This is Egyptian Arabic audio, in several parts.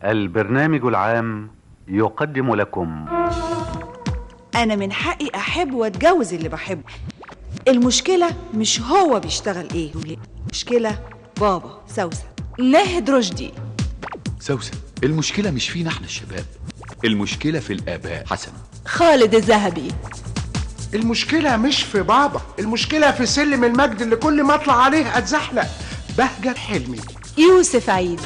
البرنامج العام يقدم لكم أنا من حقي أحب وأتجوز اللي بحبه المشكلة مش هو بيشتغل إيه المشكلة بابا سوسن ناهد رشدي سوسن المشكلة مش فينا احنا الشباب المشكلة في الآباء حسن خالد الذهبي المشكلة مش في بابا المشكلة في سلم المجد اللي كل ما اطلع عليه اتزحلق بهجت حلمي يوسف عيد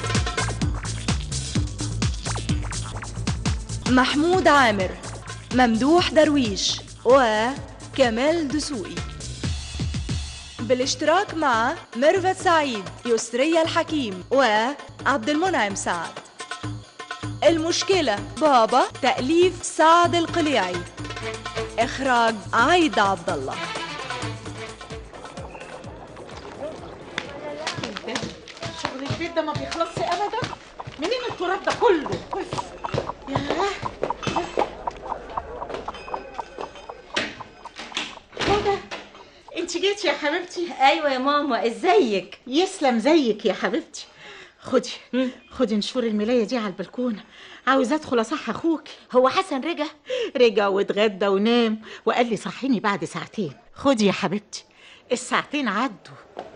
محمود عامر ممدوح درويش وكمال دسوقي بالاشتراك مع ميرفت سعيد يسرية الحكيم وعبد المنعم سعد المشكلة بابا تأليف سعد القليعي إخراج عايدة عبد الله شغل البيت ده ما بيخلصش ابدا منين التراب ده كله بس ياه هدى انت جيتي يا حبيبتي ايوه يا ماما ازيك يسلم زيك يا حبيبتي خدي خدي نشور الملايه دي على البلكونه عاوز ادخل اصح اخوك هو حسن رجع رجع واتغدى ونام وقال لي صحيني بعد ساعتين خدي يا حبيبتي الساعتين عدوا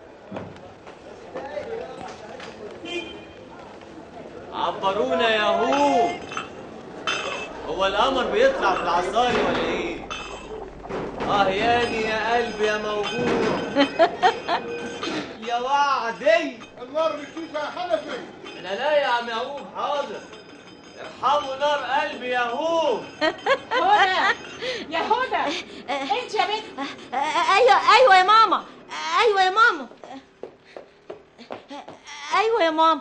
عبرونا يا هو هو القمر بيطلع في العصاري ولا ايه؟ اه ياني يا قلبي يا موجوع يا وعدي النار بتشوف يا حنفي انا لا يا عم يعقوب حاضر ارحموا نار قلبي يا هو هدى يا هدى انت يا بنت ايوه ايوه يا ماما ايوه يا ماما ايوه يا ماما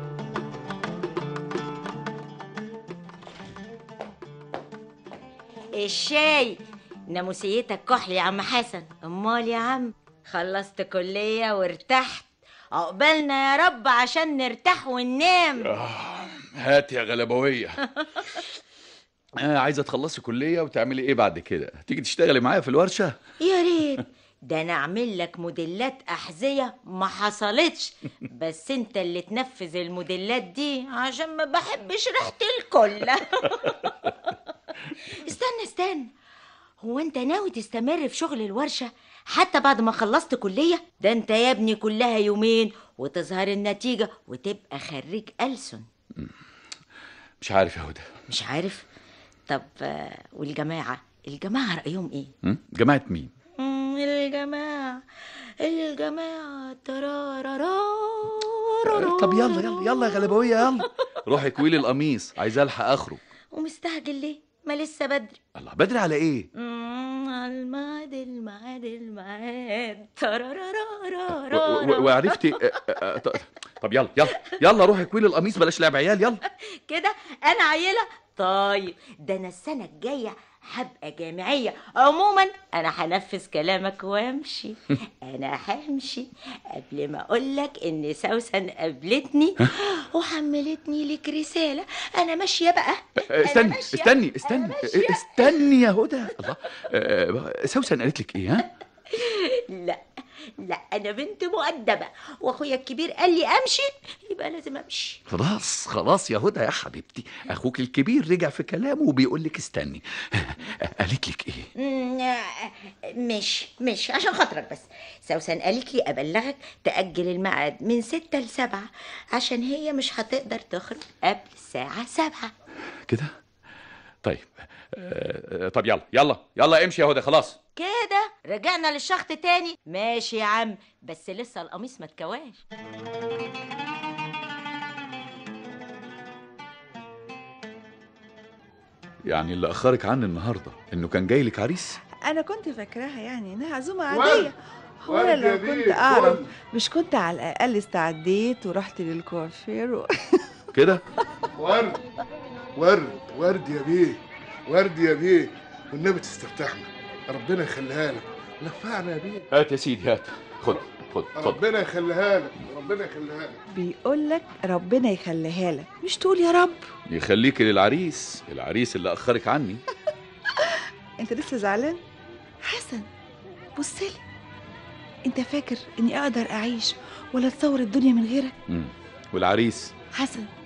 الشاي ناموسيتك كحل يا عم حسن امال يا عم خلصت كلية وارتحت عقبالنا يا رب عشان نرتاح وننام هات يا غلبوية آه عايزة تخلصي كلية وتعملي ايه بعد كده تيجي تشتغلي معايا في الورشة يا ريت ده انا اعمل لك موديلات احذيه ما حصلتش بس انت اللي تنفذ الموديلات دي عشان ما بحبش ريحه الكل استنى استنى هو انت ناوي تستمر في شغل الورشه حتى بعد ما خلصت كليه ده انت يا ابني كلها يومين وتظهر النتيجه وتبقى خريج ألسن مش عارف يا هدى مش عارف طب آه، والجماعه الجماعه رايهم ايه م? جماعة مين مم، الجماعة الجماعة ترارارا طب يلا يلا يلا يا غلبوية يلا روحي كويلي القميص عايزة الحق اخره ومستعجل ليه؟ ما لسه بدري الله بدري على ايه مم، على الميعاد الميعاد الميعاد و- و- ترارارارا وعرفتي آه، آه، آه، ط- طب يلا يلا يلا روحي كويلي القميص بلاش لعب عيال يلا كده أنا عيلة طيب ده أنا السنة الجاية هبقى جامعية عموما أنا هنفذ كلامك وامشي أنا همشي قبل ما أقولك إن سوسن قابلتني وحملتني لك رسالة أنا ماشية بقى آه، أنا استني ماشية. استني أنا استني ماشية. آه، استني يا هدى الله آه، سوسن قالت لك ايه ها لا لا انا بنت مؤدبه واخويا الكبير قال لي امشي يبقى لازم امشي خلاص خلاص يا هدى يا حبيبتي اخوك الكبير رجع في كلامه وبيقول لك استني قالت لك ايه مم، آه، مش مش عشان خاطرك بس سوسن قالت لي ابلغك تاجل الميعاد من ستة لسبعة عشان هي مش هتقدر تخرج قبل الساعه سبعة كده طيب آه، طب يلا يلا يلا امشي يا هدى خلاص كده رجعنا للشخط تاني ماشي يا عم بس لسه القميص ما اتكواش يعني اللي اخرك عني النهارده انه كان جاي لك عريس أنا كنت فاكراها يعني إنها عزومة ورد. عادية هو أنا ورد يا لو بيه، كنت أعرف كل. مش كنت على الأقل استعديت ورحت للكوافير و... كده ورد ورد ورد يا بيه ورد يا بيه والنبي تستفتحنا ربنا يخليها لك نفعنا يا بيه هات يا سيدي هات خد خد خد ربنا يخليها لك ربنا يخليها لك بيقول لك ربنا يخليها لك مش تقول يا رب يخليكي للعريس العريس اللي اخرك عني انت لسه زعلان حسن بصلي انت فاكر اني اقدر اعيش ولا اتصور الدنيا من غيرك مم. والعريس حسن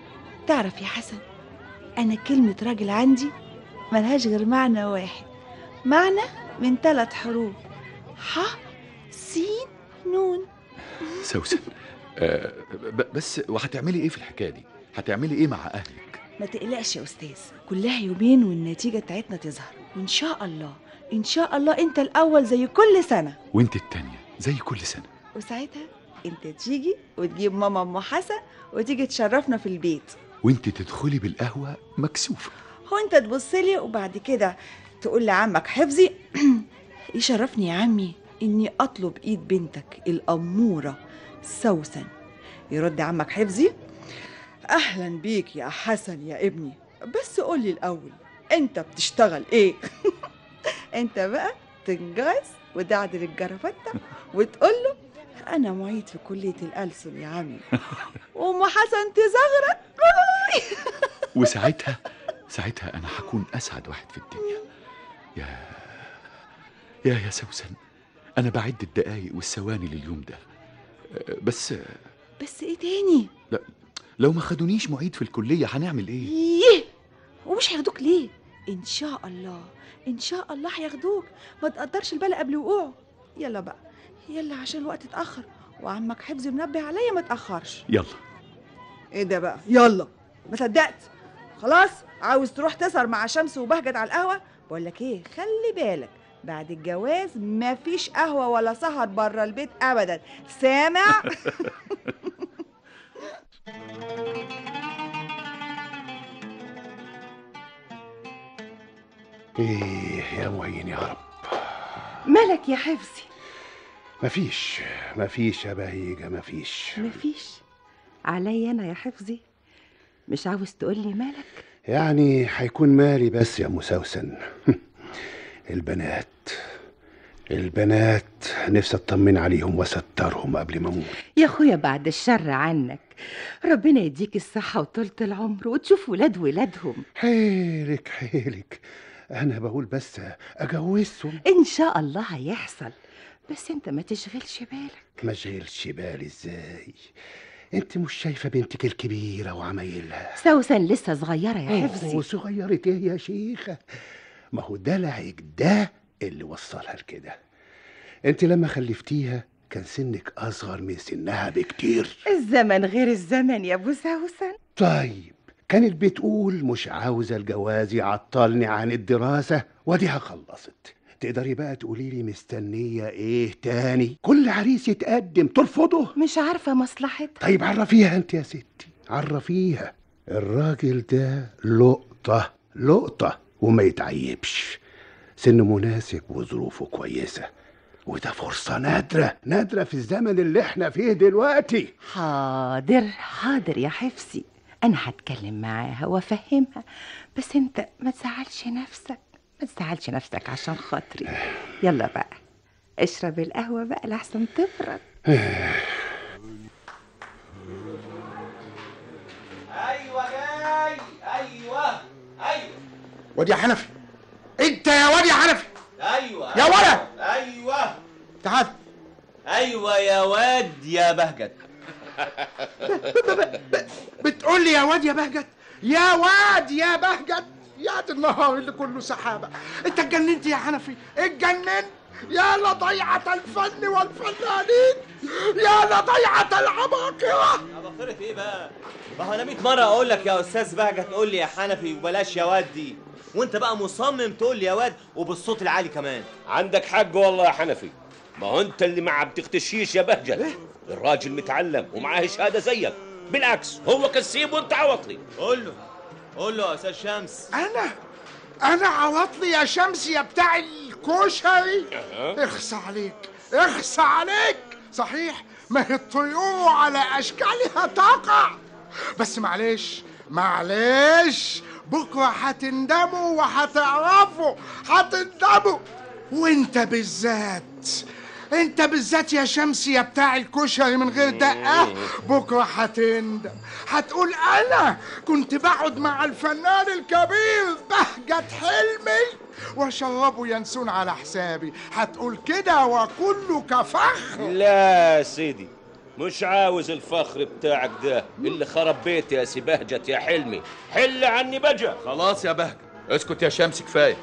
تعرف يا حسن انا كلمة راجل عندي ملهاش غير معنى واحد معنى من ثلاث حروف ح سين نون سوسن آه ب- بس وهتعملي ايه في الحكايه دي هتعملي ايه مع اهلك ما تقلقش يا استاذ كلها يومين والنتيجة بتاعتنا تظهر وان شاء الله ان شاء الله انت الاول زي كل سنة وانت التانية زي كل سنه وساعتها انت تيجي وتجيب ماما ام حسن وتيجي تشرفنا في البيت وانت تدخلي بالقهوه مكسوفه هو انت تبص لي وبعد كده تقول لعمك حفظي يشرفني يا عمي اني اطلب ايد بنتك الاموره سوسن يرد عمك حفظي اهلا بيك يا حسن يا ابني بس قول لي الاول انت بتشتغل ايه انت بقى تنجز وتعدل الجرافته وتقول له انا معيد في كليه الألسن يا عمي وام حسن تزغرق وساعتها ساعتها انا هكون اسعد واحد في الدنيا يا يا يا سوسن انا بعد الدقايق والثواني لليوم ده آه، بس بس ايه تاني لو ما خدونيش معيد في الكليه هنعمل ايه ايه ومش هياخدوك ليه ان شاء الله ان شاء الله هياخدوك ما تقدرش البلا قبل وقوعه يلا بقى يلا عشان الوقت اتاخر وعمك حفظي منبه عليا ما تاخرش يلا ايه ده بقى يلا ما صدقت خلاص عاوز تروح تسهر مع شمس وبهجت على القهوه بقول لك ايه خلي بالك بعد الجواز مفيش قهوه ولا سهر بره البيت ابدا سامع ايه يا معين يا رب مالك يا حفظي مفيش مفيش يا بهيجة مفيش مفيش عليا انا يا حفظي مش عاوز تقولي مالك يعني هيكون مالي بس يا مسوسن البنات البنات نفسي اطمن عليهم واسترهم قبل ما اموت يا اخويا بعد الشر عنك ربنا يديك الصحة وطولة العمر وتشوف ولاد ولادهم حيلك حيلك انا بقول بس اجوزهم ان شاء الله هيحصل بس انت ما تشغلش بالك ما اشغلش بالي ازاي انت مش شايفه بنتك الكبيره وعمايلها سوسن لسه صغيرة يا حفظي وصغيرة ايه يا شيخة ما هو دلعك ده اللي وصلها لكده انت لما خلفتيها كان سنك اصغر من سنها بكتير الزمن غير الزمن يا ابو سوسن طيب كانت بتقول مش عاوزة الجواز يعطلني عن الدراسة وديها خلصت تقدري بقى تقولي لي مستنية ايه تاني كل عريس يتقدم ترفضه مش عارفة مصلحتها طيب عرفيها انت يا ستي عرفيها الراجل ده لقطة لقطة وما يتعيبش سن مناسب وظروفه كويسة وده فرصة نادرة نادرة في الزمن اللي احنا فيه دلوقتي حاضر حاضر يا حفظي انا هتكلم معاها وافهمها بس انت ما تزعلش نفسك ما تزعلش نفسك عشان خاطري يلا بقى اشرب القهوة بقى لحسن تبرد ايوه جاي ايوه ايوه واد يا حنفي انت يا واد يا حنفي ايوه يا ولد! ايوه تعال ايوه يا واد يا بهجت بتقول لي يا واد يا بهجت يا واد يا بهجت يا دي النهار اللي كله سحابه انت اتجننت يا حنفي اتجننت يا لضيعة الفن والفنانين يا لضيعة العباقرة عباقرة ايه بقى؟ ما هو انا 100 مرة اقول لك يا استاذ بهجت قول لي يا حنفي وبلاش يا واد دي وانت بقى مصمم تقول لي يا واد وبالصوت العالي كمان عندك حق والله يا حنفي ما هو انت اللي ما بتختشيش يا بهجت الراجل متعلم ومعاه شهاده زيك بالعكس هو كسيب وانت عوطلي قول له قول له يا استاذ شمس انا انا عوضلي يا شمس يا بتاع الكشري اخصى عليك اخصى عليك صحيح ما هي الطيور على اشكالها تقع بس معلش معلش بكره هتندموا وهتعرفوا هتندموا وانت بالذات انت بالذات يا شمس يا بتاع الكشري من غير دقه بكره هتندم هتقول انا كنت بقعد مع الفنان الكبير بهجت حلمي واشربه ينسون على حسابي هتقول كده وكله كفخر لا يا سيدي مش عاوز الفخر بتاعك ده اللي خرب بيتي يا سي بهجت يا حلمي حل عني بجا خلاص يا بهجة اسكت يا شمس كفايه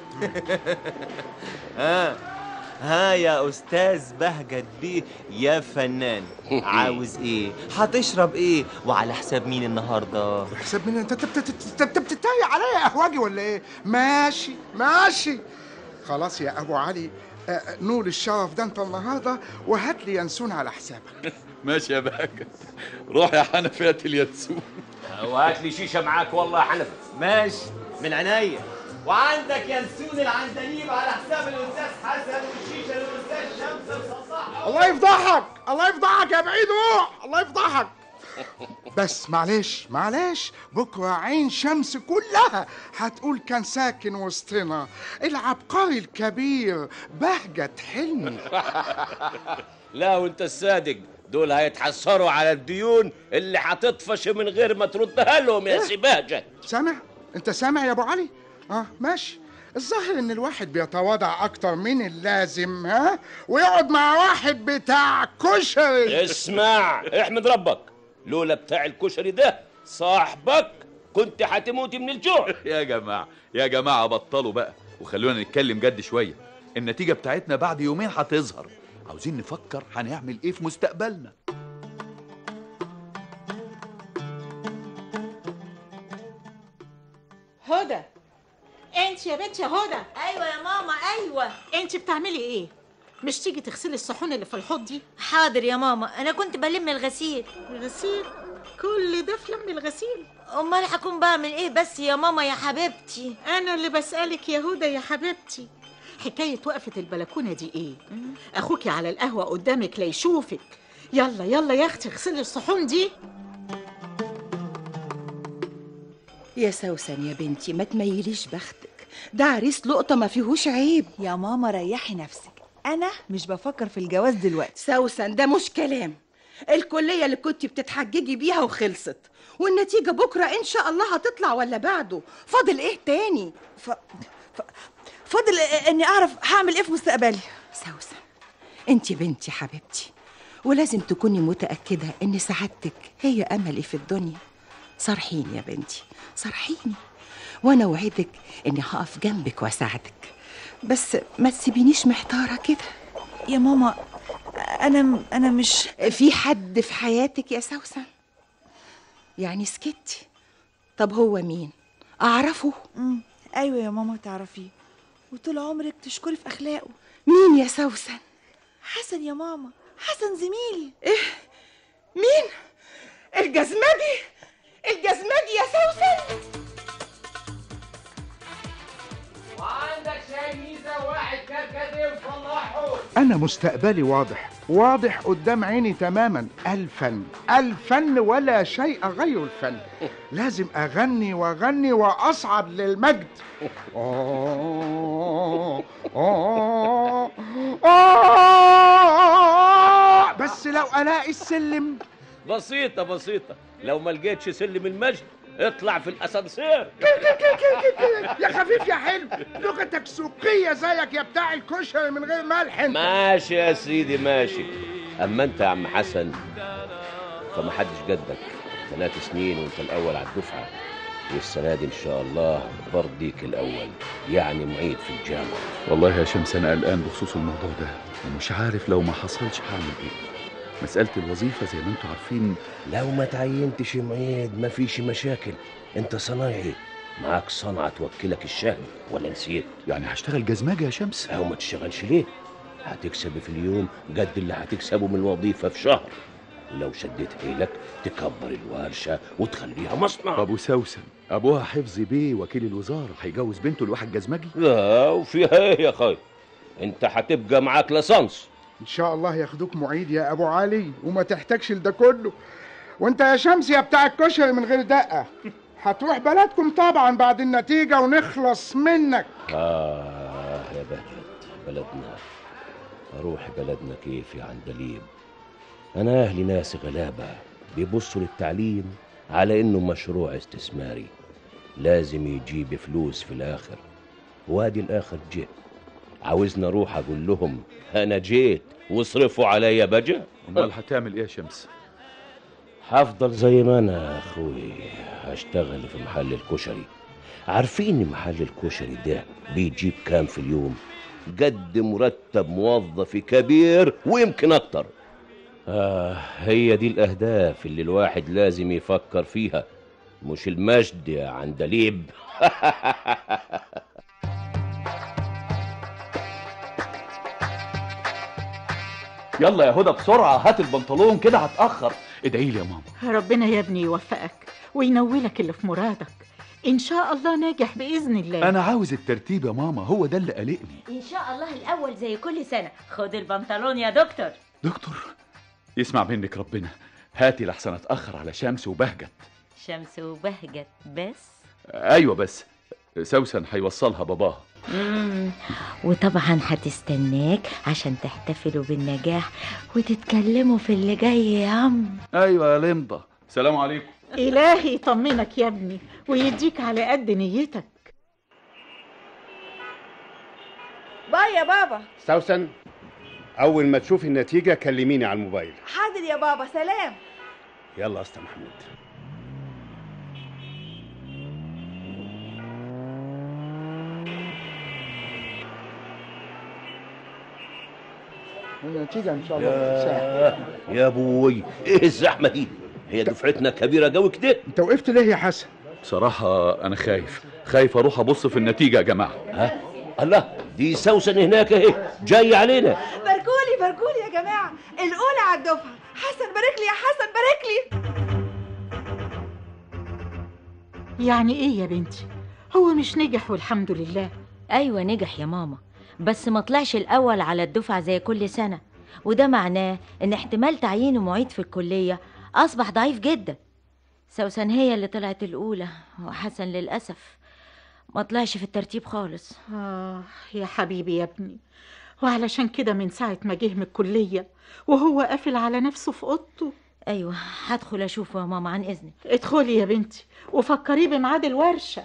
ها ها يا استاذ بهجت بيه يا فنان عاوز ايه هتشرب ايه وعلى حساب مين النهارده حساب مين انت انت انت انت بتتريق عليا يا قهوجي ولا ايه ماشي ماشي خلاص يا ابو علي آه، نول الشرف ده انت النهارده وهات لي ينسون على حسابك ماشي يا بهجة روح يا حنفي هات اليانسون وهات لي شيشه معاك والله يا حنفي ماشي من عينيا وعندك ينسون العندليب على حساب الاستاذ حسن والشيشه للاستاذ شمس الصصاح الله يفضحك الله يفضحك يا بعيد روح الله يفضحك بس معلش معلش بكرة عين شمس كلها هتقول كان ساكن وسطنا العبقري الكبير بهجت حلمي لا وانت الصادق دول هيتحسروا على الديون اللي هتطفش من غير ما تردها لهم يا سي بهجت سامع انت سامع يا ابو علي اه ماشي الظاهر ان الواحد بيتواضع اكتر من اللازم ها ويقعد مع واحد بتاع كشري اسمع احمد ربك لولا بتاع الكشري ده صاحبك كنت هتموتي من الجوع يا جماعة يا جماعة بطلوا بقى وخلونا نتكلم جد شوية النتيجة بتاعتنا بعد يومين هتظهر عاوزين نفكر هنعمل ايه في مستقبلنا هدى انت يا بنت يا هدى ايوه يا ماما ايوه انت بتعملي ايه مش تيجي تغسلي الصحون اللي في الحوض دي حاضر يا ماما انا كنت بلم الغسيل الغسيل كل ده في لم الغسيل امال هكون بعمل ايه بس يا ماما يا حبيبتي انا اللي بسالك يا هدى يا حبيبتي حكايه وقفه البلكونه دي ايه اخوكي على القهوه قدامك لا يشوفك يلا يلا يا اختي اغسلي الصحون دي يا سوسن يا بنتي ما تميليش بختك ده عريس لقطة ما فيهوش عيب يا ماما ريحي نفسك انا مش بفكر في الجواز دلوقتي سوسن ده مش كلام الكلية اللي كنت بتتحججي بيها وخلصت والنتيجة بكرة إن شاء الله هتطلع ولا بعده فاضل إيه تاني ف... ف... فاضل اني اعرف هعمل ايه في مستقبلي سوسن انت بنتي حبيبتي ولازم تكوني متأكدة إن سعادتك هي أملي في الدنيا صرحيني يا بنتي صرحيني وأنا أوعدك إني هقف جنبك وأساعدك بس ما تسيبينيش محتارة كده يا ماما انا انا مش في حد في حياتك يا سوسن يعني سكتي طب هو مين اعرفه مم. ايوه يا ماما تعرفيه وطول عمرك تشكري في اخلاقه مين يا سوسن حسن يا ماما حسن زميلي ايه مين الجزمجي الجزمجي يا سوسن وعندك شاي ميزه واحد كركديه وصلحه انا مستقبلي واضح واضح قدام عيني تماما الفن الفن ولا شيء غير الفن لازم اغني واغني واصعد للمجد آه، آه، آه. بس لو الاقي السلم بسيطة بسيطة لو ما لقيتش سلم المجد اطلع في الاسانسير يا خفيف يا حلو لغتك سوقية زيك يا بتاع الكشري من غير ملح انت ماشي يا سيدي ماشي اما انت يا عم حسن فما حدش قدك ثلاث سنين وانت الاول على الدفعه والسنه دي ان شاء الله برضيك الاول يعني معيد في الجامعه والله يا شمس انا قلقان بخصوص الموضوع ده ومش عارف لو ما حصلش هعمل ايه مسألة الوظيفة زي ما انتوا عارفين لو ما تعينتش معيد ما فيش مشاكل انت صنايعي معاك صنعة توكلك الشهر ولا نسيت يعني هشتغل جزمجة يا شمس او ما تشتغلش ليه هتكسب في اليوم قد اللي هتكسبه من الوظيفة في شهر ولو شديت حيلك تكبر الورشة وتخليها مصنع ابو سوسن ابوها حفظي بيه وكيل الوزارة هيجوز بنته لواحد جزمجي لا وفيها ايه يا اخوي انت هتبقى معاك لسانس ان شاء الله ياخدوك معيد يا ابو علي وما تحتاجش لده كله وانت يا شمس يا بتاع الكشري من غير دقه هتروح بلدكم طبعا بعد النتيجه ونخلص منك آه يا بهجت بلدنا أروح بلدنا كيف يا عندليب أنا أهلي ناس غلابة بيبصوا للتعليم على إنه مشروع استثماري لازم يجيب فلوس في الآخر وادي الآخر جه عاوزني أروح أقول لهم أنا جيت واصرفوا عليا بجا امال هتعمل ايه يا شمس هفضل زي ما انا يا اخوي هشتغل في محل الكشري عارفين محل الكشري ده بيجيب كام في اليوم قد مرتب موظف كبير ويمكن اكتر آه هي دي الاهداف اللي الواحد لازم يفكر فيها مش المجد يا عندليب يلا يا هدى بسرعه هات البنطلون كده هتاخر ادعي لي يا ماما ربنا يا ابني يوفقك وينولك اللي في مرادك ان شاء الله ناجح باذن الله انا عاوز الترتيب يا ماما هو ده اللي قلقني ان شاء الله الاول زي كل سنه خد البنطلون يا دكتور دكتور يسمع منك ربنا هاتي لحسن اتاخر على شمس وبهجت شمس وبهجت بس ايوه بس سوسن هيوصلها باباها مم. وطبعا هتستناك عشان تحتفلوا بالنجاح وتتكلموا في اللي جاي يا عم ايوه يا لمضه سلام عليكم الهي يطمنك يا ابني ويديك على قد نيتك باي يا بابا سوسن اول ما تشوفي النتيجه كلميني على الموبايل حاضر يا بابا سلام يلا يا اسطى محمود النتيجة إن شاء الله يا, يا ابوي ايه الزحمه دي هي دفعتنا كبيره قوي كده أنت وقفت ليه يا حسن؟ بصراحه انا خايف خايف اروح ابص في النتيجه يا جماعه ها الله دي سوسن هناك اهي جاي علينا باركولي باركولي يا جماعة الأولى على الدفعة حسن بارك لي يا حسن بارك لي يعني ايه يا بنتي هو مش نجح والحمد لله ايوه نجح يا ماما بس ما طلعش الاول على الدفعه زي كل سنه وده معناه ان احتمال تعيينه معيد في الكليه اصبح ضعيف جدا سوسن هي اللي طلعت الاولى وحسن للاسف ما طلعش في الترتيب خالص آه يا حبيبي يا ابني وعلشان كده من ساعة ما جه من الكلية وهو قافل على نفسه في أوضته ايوه هدخل اشوفه يا ماما عن اذنك ادخلي يا بنتي وفكريه بميعاد الورشة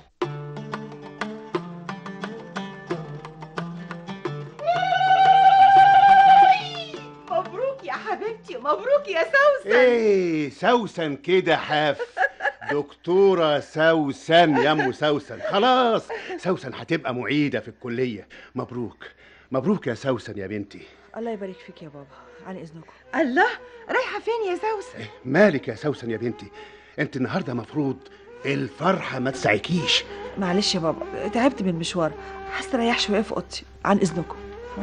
مبروك يا حبيبتي مبروك يا سوسن ايه سوسن كده حاف دكتورة سوسن يا ام سوسن خلاص سوسن هتبقى معيدة في الكلية مبروك مبروك يا سوسن يا بنتي الله يبارك فيك يا بابا عن إذنكم الله رايحة فين يا سوسن مالك يا سوسن يا بنتي انت النهارده مفروض الفرحة ما تسعكيش معلش يا بابا تعبت من المشوار هستريح شوية في أوضتي عن إذنكم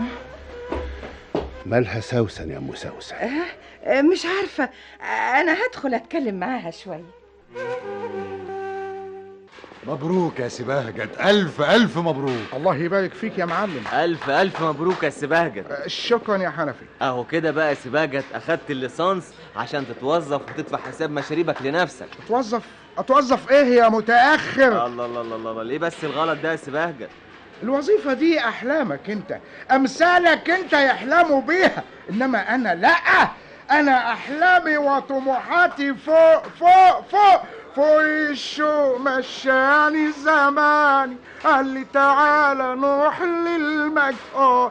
مالها سوسن يا ام سوسن آه، مش عارفة آه، أنا هدخل أتكلم معاها شوية مبروك يا سباهجت ألف ألف مبروك الله يبارك فيك يا معلم ألف ألف مبروك يا سباهجت آه، شكرا يا حنفي أهو كده بقى يا سباهجت أخدت الليسانس عشان تتوظف وتدفع حساب مشاريبك لنفسك اتوظف اتوظف ايه يا متاخر الله الله الله الله ليه بس الغلط ده يا سباهجت الوظيفه دي احلامك انت امثالك انت يحلموا بيها انما انا لا انا احلامي وطموحاتي فوق فوق فوق فوق الشوق مشاني زماني قال لي تعالى نروح للمجد اه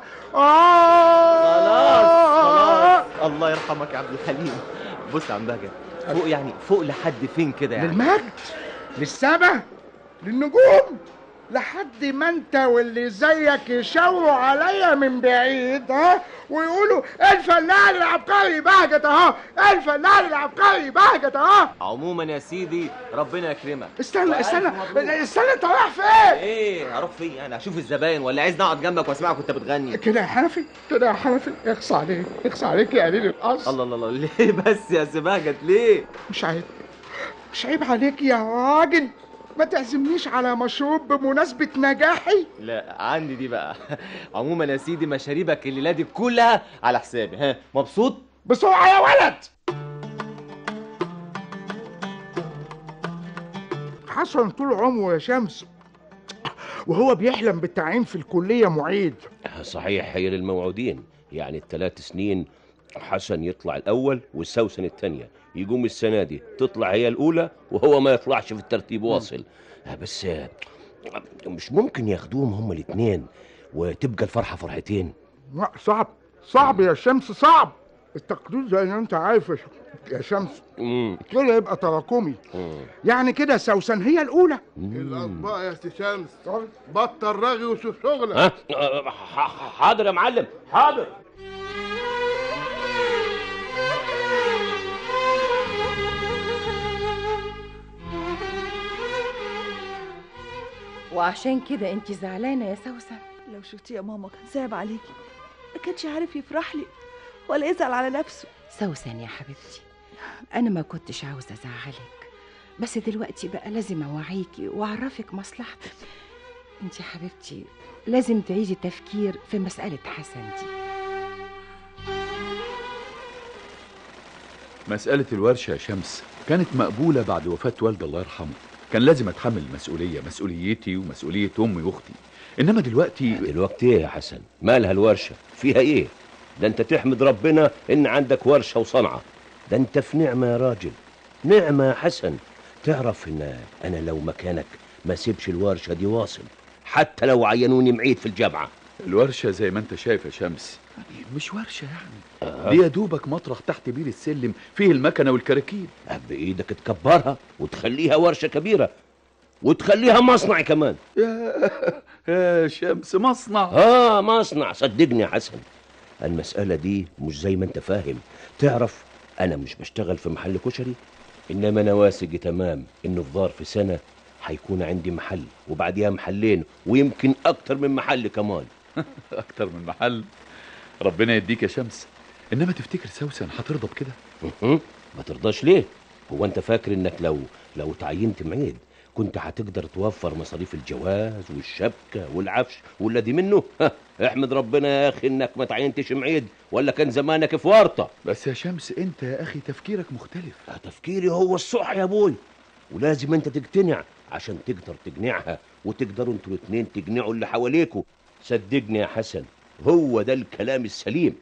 خلاص آه. خلاص الله يرحمك يا عبد الحليم بص يا عم بهجت فوق يعني فوق لحد فين كده يعني للمجد للسما للنجوم لحد ما انت واللي زيك يشاوروا عليا من بعيد ها ويقولوا الفنان العبقري بهجت اهو الفنان العبقري بهجت اهو عموما يا سيدي ربنا يكرمك استنى وألف استنى مبروك. استنى انت رايح فين ايه هروح فين يعني هشوف الزباين ولا عايز نقعد جنبك واسمعك وانت بتغني كده يا حنفي كده يا حنفي اخص عليك اخص عليك يا قليل الاصل الله الله الله ليه بس يا سباهجت ليه مش عيب مش عيب عليك يا راجل ما تعزمنيش على مشروب بمناسبة نجاحي لا عندي دي بقى عموما يا سيدي مشاريبك الليله دي كلها على حسابي ها مبسوط بسرعة يا ولد حسن طول عمره يا شمس وهو بيحلم بالتعيين في الكلية معيد صحيح هي للموعودين يعني الثلاث سنين حسن يطلع الأول والسوسن الثانية يقوم السنة دي تطلع هي الأولى وهو ما يطلعش في الترتيب واصل آه، بس آه، مش ممكن ياخدوهم هما الاثنين وتبقى الفرحة فرحتين لا صعب صعب يا شمس صعب التقدير زي ما انت عارف يا ش- يا شمس مم. كده يبقى تراكمي مم. يعني كده سوسن هي الاولى الاطباق يا سي شمس بطل رغي وشوف شغلك ها آه، ح- ح- حاضر يا معلم حاضر وعشان كده انت زعلانه يا سوسن لو شفتي يا ماما كان صعب عليكي ما كانش عارف يفرح لي ولا يزعل على نفسه سوسن يا حبيبتي انا ما كنتش عاوزه ازعلك بس دلوقتي بقى لازم اوعيكي واعرفك مصلحتك انت يا حبيبتي لازم تعيدي تفكير في مساله حسن دي مسألة الورشة يا شمس كانت مقبولة بعد وفاة والدي الله يرحمه كان لازم اتحمل المسؤولية مسؤوليتي ومسؤولية أمي وأختي إنما دلوقتي دلوقتي ايه يا حسن مالها الورشه فيها ايه ده انت تحمد ربنا ان عندك ورشه وصنعه ده انت في نعمه يا راجل نعمه يا حسن تعرف ان انا لو مكانك ما سيبش الورشه دي واصل حتى لو عينوني معيد في الجامعه الورشة زي ما انت شايف يا شمس يعني مش ورشة يعني آه. دي يا دوبك مطرح تحت بير السلم فيه المكنة والكراكيب بايدك تكبرها وتخليها ورشه كبيره وتخليها مصنع كمان يا يا شمس مصنع اه مصنع صدقني يا حسن المسألة دي مش زي ما انت فاهم تعرف انا مش بشتغل في محل كشري انما انا واثق تمام انه في ظرف سنة هيكون عندي محل وبعديها محلين ويمكن اكتر من محل كمان أكتر من محل ربنا يديك يا شمس إنما تفتكر سوسن هترضى بكده مهم. ما ترضاش ليه هو انت فاكر انك لو لو تعينت معيد كنت هتقدر توفر مصاريف الجواز والشبكة والعفش والذي منه ها، احمد ربنا يا اخي انك ما تعينتش معيد ولا كان زمانك في ورطة بس يا شمس انت يا اخي تفكيرك مختلف تفكيري هو الصح يا ابوي ولازم انت تقتنع عشان تقدر تقنعها وتقدروا انتوا الاتنين تقنعوا اللي حواليكوا صدقني يا حسن هو ده الكلام السليم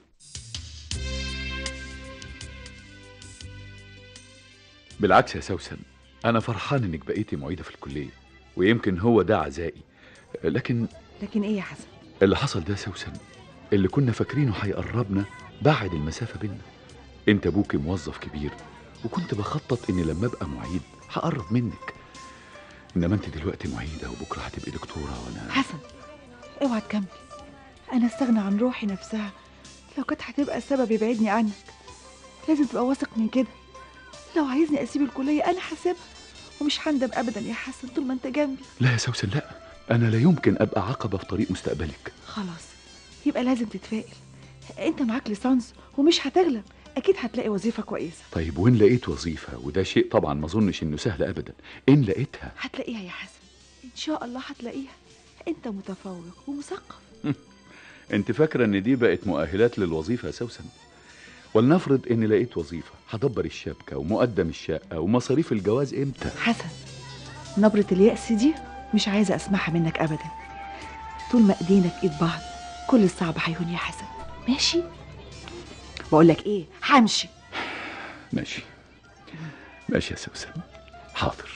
بالعكس يا سوسن أنا فرحان إنك بقيتي معيدة في الكلية ويمكن هو ده عزائي لكن لكن ايه يا حسن اللي حصل ده يا سوسن اللي كنا فاكرينه هيقربنا بعد المسافة بينا انت ابوكي موظف كبير وكنت بخطط اني لما ابقى معيد هقرب منك انما انت دلوقتي معيدة وبكرة هتبقي دكتورة وانا حسن اوعى تكمل انا استغنى عن روحي نفسها لو كانت هتبقى السبب يبعدني عنك لازم تبقى واثق من كده لو عايزني اسيب الكليه انا هسيبها ومش هندم ابدا يا حسن طول ما انت جنبي لا يا سوسن لا انا لا يمكن ابقى عقبة في طريق مستقبلك خلاص يبقى لازم تتفائل انت معاك ليسانس ومش هتغلب اكيد هتلاقي وظيفه كويسه طيب وين لقيت وظيفة وده شيء طبعا ما اظنش انه سهل ابدا ان لقيتها هتلاقيها يا حسن ان شاء الله هتلاقيها انت متفوق ومثقف انت فاكرة ان دي بقت مؤهلات للوظيفة يا سوسن ولنفرض اني لقيت وظيفة هدبر الشبكة ومقدم الشقة ومصاريف الجواز امتى حسن نبرة اليأس دي مش عايزة أسمعها منك أبدا طول ما إيدينا في إيد بعض كل الصعب هيهون يا حسن ماشي بقول لك إيه همشي ماشي ماشي يا سوسن حاضر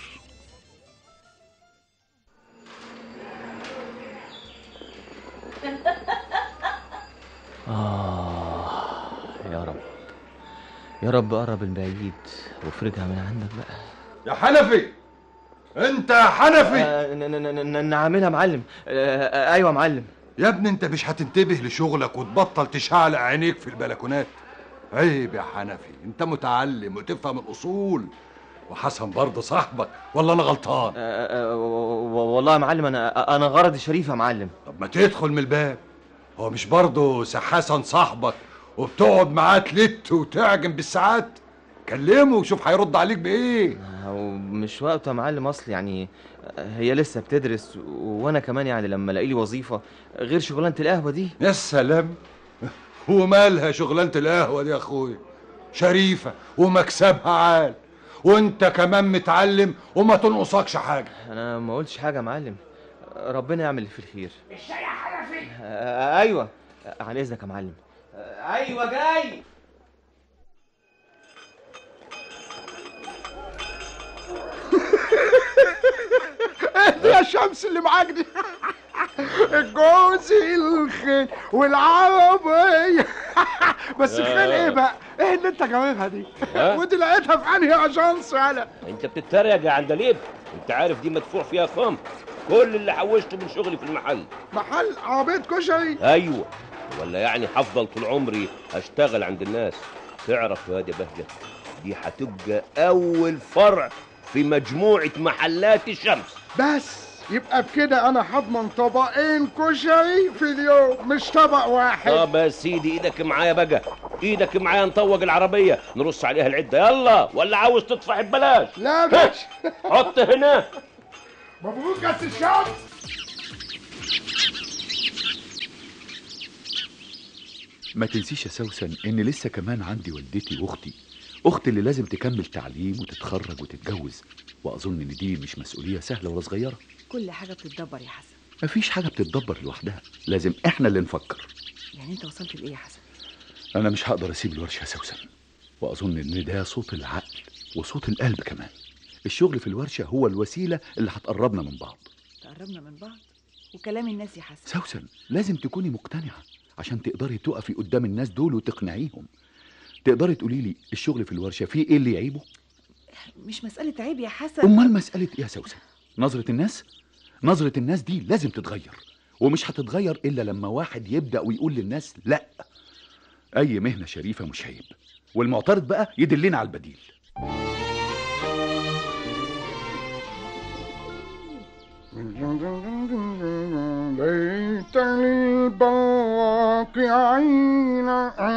آه يا رب يا رب قرب البعيد وافرجها من عندك بقى يا حنفي انت يا حنفي آه، ن- ن- ن- نعملها معلم آه، آه، ايوه يا معلم يا ابني انت مش هتنتبه لشغلك وتبطل تشعلق عينيك في البلكونات عيب يا حنفي انت متعلم وتفهم الاصول وحسن برضه صاحبك ولا انا غلطان آه، آه، و- و- والله يا معلم انا انا غرضي شريف يا معلم طب ما تدخل من الباب هو مش برضه سي حسن صاحبك وبتقعد معاه تلت وتعجن بالساعات كلمه وشوف هيرد عليك بايه هو مش وقته يا معلم اصل يعني آه، هي لسه بتدرس وانا كمان يعني لما الاقي لي وظيفه غير شغلانه القهوه دي يا سلام ومالها شغلانة القهوة دي يا اخويا شريفة ومكسبها عال وانت كمان متعلم وما تنقصكش حاجة انا ما قلتش حاجه يا معلم ربنا يعمل اللي في الخير الشاي يا حنفي آه، ايوه آه، عن اذنك يا معلم آه، ايوه جاي يا شمس اللي معاك دي الجوز الخيل والعربية بس يا- الخيل ايه بقى ايه اللي انت جايبها دي ها؟ ودي لقيتها في انهي اجانس يالا انت بتتريق يا عندليب انت عارف دي مدفوع فيها كام كل اللي حوشته من شغلي في المحل محل عربيه كشري ايوه ولا يعني هفضل طول عمري اشتغل عند الناس تعرف يا واد يا بهجت دي هتبقى اول فرع في مجموعه محلات الشمس بس يبقى بكده انا هضمن طبقين كشري في اليوم مش طبق واحد طب يا سيدي ايدك معايا بقى ايدك معايا نطوق العربيه نرص عليها العده يلا ولا عاوز تدفع ببلاش لا ماشي حط هنا مبروك يا سي الشمس ما تنسيش يا سوسن ان لسه كمان عندي والدتي واختي اختي اللي لازم تكمل تعليم وتتخرج وتتجوز واظن ان دي مش مسؤوليه سهله ولا صغيره كل حاجه بتتدبر يا حسن مفيش حاجه بتتدبر لوحدها لازم احنا اللي نفكر يعني انت وصلت لايه يا حسن انا مش هقدر اسيب الورشه يا سوسن واظن ان ده صوت العقل وصوت القلب كمان الشغل في الورشه هو الوسيله اللي هتقربنا من بعض تقربنا من بعض وكلام الناس يا حسن سوسن لازم تكوني مقتنعه عشان تقدري تقفي قدام الناس دول وتقنعيهم تقدري تقولي لي الشغل في الورشه فيه ايه اللي يعيبه مش مساله عيب يا حسن امال مساله ايه يا سوسن نظره الناس نظره الناس دي لازم تتغير ومش هتتغير الا لما واحد يبدا ويقول للناس لا اي مهنه شريفه مش عيب والمعترض بقى يدلنا على البديل ليت للباقعين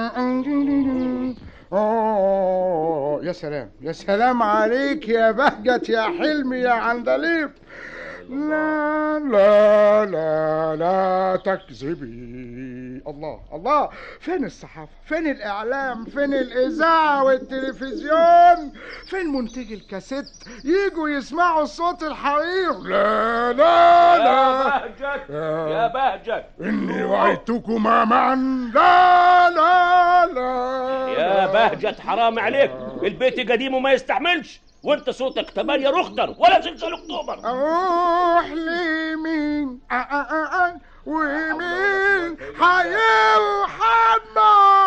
آه يا سلام يا سلام عليك يا بهجت يا حلمي يا عندليب لا لا لا لا تكذبي الله الله فين الصحافة فين الإعلام فين الإذاعة والتلفزيون فين منتجي الكاسيت يجوا يسمعوا صوت الحرير لا لا يا لا بهجت يا بهجت إني وعدتكما معا لا لا لا يا بهجت حرام عليك البيت قديم وما يستحملش وانت صوتك تمانية رختر ولا زلزال اكتوبر اروح لمين آه آه آه آه. ومين هيرحم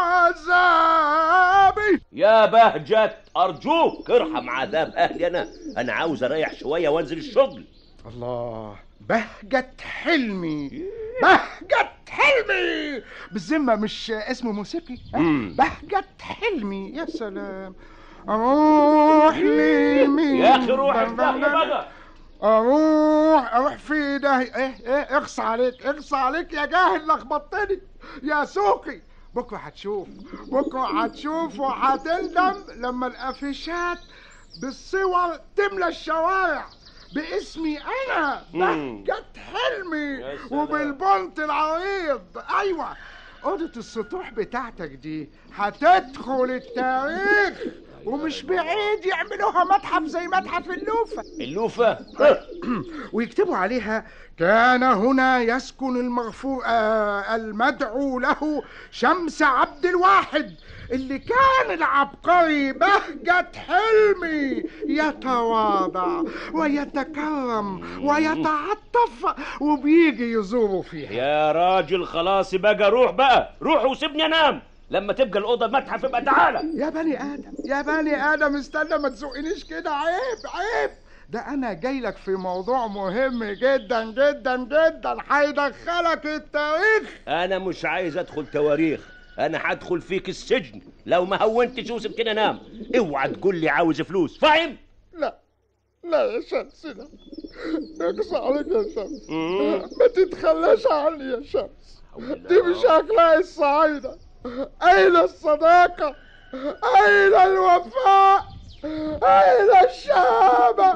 عذابي يا بهجت ارجوك ارحم عذاب اهلي انا انا عاوز اريح شويه وانزل الشغل الله بهجت حلمي بهجت حلمي بالذمة مش اسمه موسيقي ها؟ مم. بهجت حلمي يا سلام اروح لمين يا اخي روح في داهية بقى اروح اروح في ده ايه ايه اخص عليك اخص عليك يا جاهل لخبطتني يا سوقي بكره هتشوف بكره هتشوف وهتندم لما الافيشات بالصور تملى الشوارع باسمي انا مم. بهجت حلمي يا سلام. وبالبنط العريض ايوه اوضه السطوح بتاعتك دي هتدخل التاريخ ومش بعيد يعملوها متحف زي متحف اللوفه اللوفه ويكتبوا عليها كان هنا يسكن المغفور آه المدعو له شمس عبد الواحد اللي كان العبقري بهجة حلمي يتواضع ويتكرم ويتعطف وبيجي يزوروا فيها يا راجل خلاص بقى روح بقى روح وسيبني انام لما تبقى الاوضه متحف يبقى تعالى يا بني ادم يا بني ادم استنى ما تزقنيش كده عيب عيب ده انا جاي لك في موضوع مهم جدا جدا جدا هيدخلك التاريخ انا مش عايز ادخل تواريخ انا هدخل فيك السجن لو ما هونتش وسبتني انام اوعى تقول لي عاوز فلوس فاهم لا لا يا شمس لا اقصى عليك يا شمس ما تتخلاش عني يا شمس دي مش اخلاق الصعايده اين الصداقه اين الوفاء اين الشهامه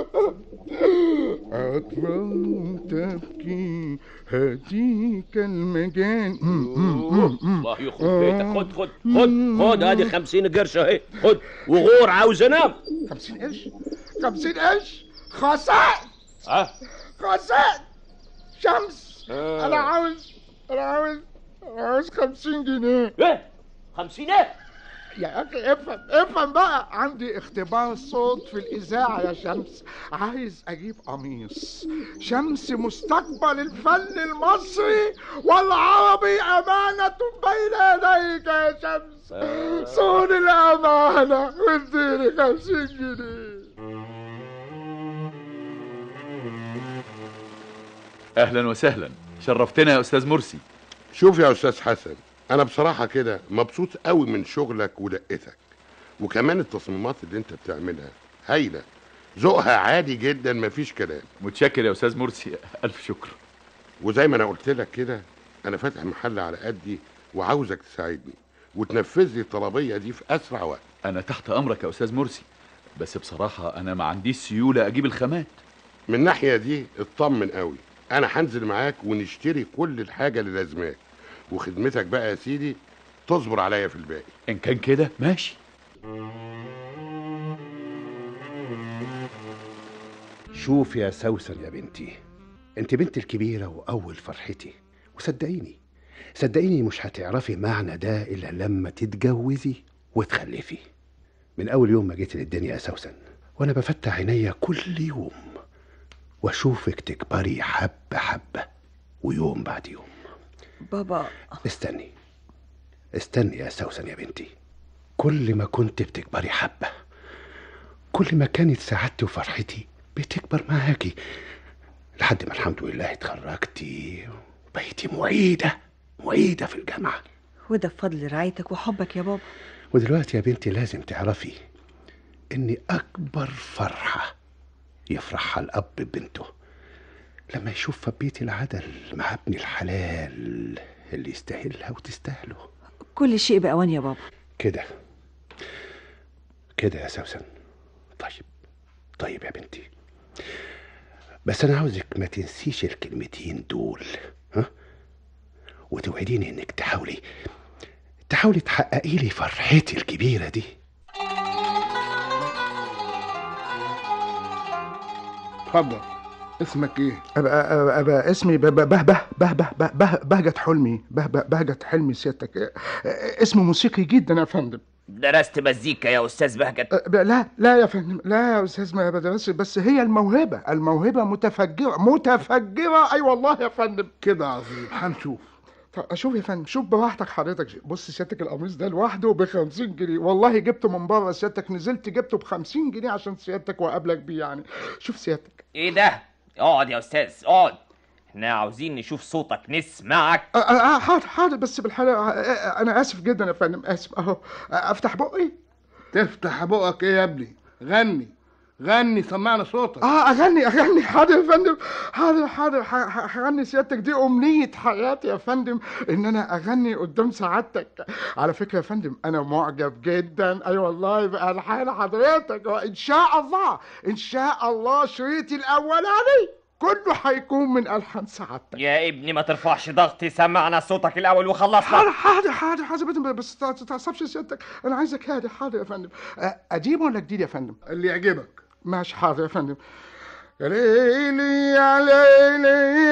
عطرا تبكي هديك المجان الله يخرب بيتك خد خد خد خد ادي خمسين قرش اهي خد وغور عاوز انام خمسين قرش خمسين قرش خسائر ها خسائر شمس آه. انا عاوز انا عاوز انا عاوز خمسين جنيه ايه خمسين ايه يا اخي افهم افهم بقى عندي اختبار صوت في الاذاعه يا شمس عايز اجيب قميص شمس مستقبل الفن المصري والعربي امانه بين يديك يا شمس صون الامانه واديني 50 جنيه اهلا وسهلا شرفتنا يا استاذ مرسي شوف يا استاذ حسن انا بصراحه كده مبسوط قوي من شغلك ودقتك وكمان التصميمات اللي انت بتعملها هايله ذوقها عادي جدا مفيش كلام متشكر يا استاذ مرسي الف شكر وزي ما انا قلت لك كده انا فاتح محل على قدي وعاوزك تساعدني وتنفذ لي الطلبيه دي في اسرع وقت انا تحت امرك يا استاذ مرسي بس بصراحه انا ما عنديش سيوله اجيب الخامات من الناحيه دي اطمن قوي انا هنزل معاك ونشتري كل الحاجه اللي لازماك وخدمتك بقى يا سيدي تصبر عليا في الباقي ان كان كده ماشي شوف يا سوسن يا بنتي انت بنتي الكبيرة وأول فرحتي وصدقيني صدقيني مش هتعرفي معنى ده إلا لما تتجوزي وتخلفي من أول يوم ما جيت للدنيا يا سوسن وأنا بفتح عينيا كل يوم وأشوفك تكبري حبة حبة ويوم بعد يوم بابا استني استني يا سوسن يا بنتي كل ما كنت بتكبري حبة كل ما كانت سعادتي وفرحتي بتكبر معاكي لحد ما الحمد لله اتخرجتي وبقيتي معيدة معيدة في الجامعة وده بفضل رعايتك وحبك يا بابا ودلوقتي يا بنتي لازم تعرفي ان اكبر فرحة يفرحها الاب ببنته لما يشوف في بيت العدل مع ابن الحلال اللي يستاهلها وتستاهله كل شيء بأوان يا بابا كده كده يا سوسن طيب طيب يا بنتي بس انا عاوزك ما تنسيش الكلمتين دول ها وتوعديني انك تحاولي تحاولي تحققي لي فرحتي الكبيره دي اتفضل اسمك ايه؟ أبقى, أبقى اسمي به به به به به به به بهجت حلمي به به بهجت حلمي سيادتك أه، أه، اسمه موسيقي جدا يا فندم درست مزيكا يا استاذ بهجت أه، ب- لا لا يا فندم لا يا استاذ ما بدرسش بس هي الموهبه الموهبه متفجره متفجره اي والله يا فندم كده عظيم هنشوف طب شوف يا فندم شوف براحتك حضرتك بص سيادتك القميص ده لوحده ب 50 جنيه والله جبته من بره سيادتك نزلت جبته ب 50 جنيه عشان سيادتك واقابلك بيه يعني شوف سيادتك ايه ده اقعد يا استاذ اقعد احنا عاوزين نشوف صوتك نسمعك آه، آه، آه، حاضر حاضر بس بالحلقة آه، آه، أنا آسف جدا يا فندم آسف أهو آه، أفتح بقي تفتح بقك ايه يا ابني غني غني سمعنا صوتك اه اغني اغني حاضر يا فندم حاضر حاضر ح- ح- هغني سيادتك دي امنيه حياتي يا فندم ان انا اغني قدام سعادتك على فكره يا فندم انا معجب جدا اي والله بالحان حضرتك وان شاء الله ان شاء الله شريطي الاولاني كله هيكون من الحان سعادتك يا ابني ما ترفعش ضغطي سمعنا صوتك الاول وخلصنا حاضر حاضر حاضر حاضر بس- بس ما تتعصبش سيادتك انا عايزك هادي حاضر يا فندم أ- قديم ولا جديد يا فندم اللي يعجبك ماشي حاضر يا فندم يا ليلي يا ليلي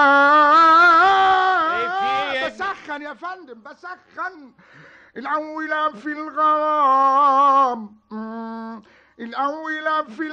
يا بسخن يا فندم بسخن الأولى في الغرام مم، الأولى في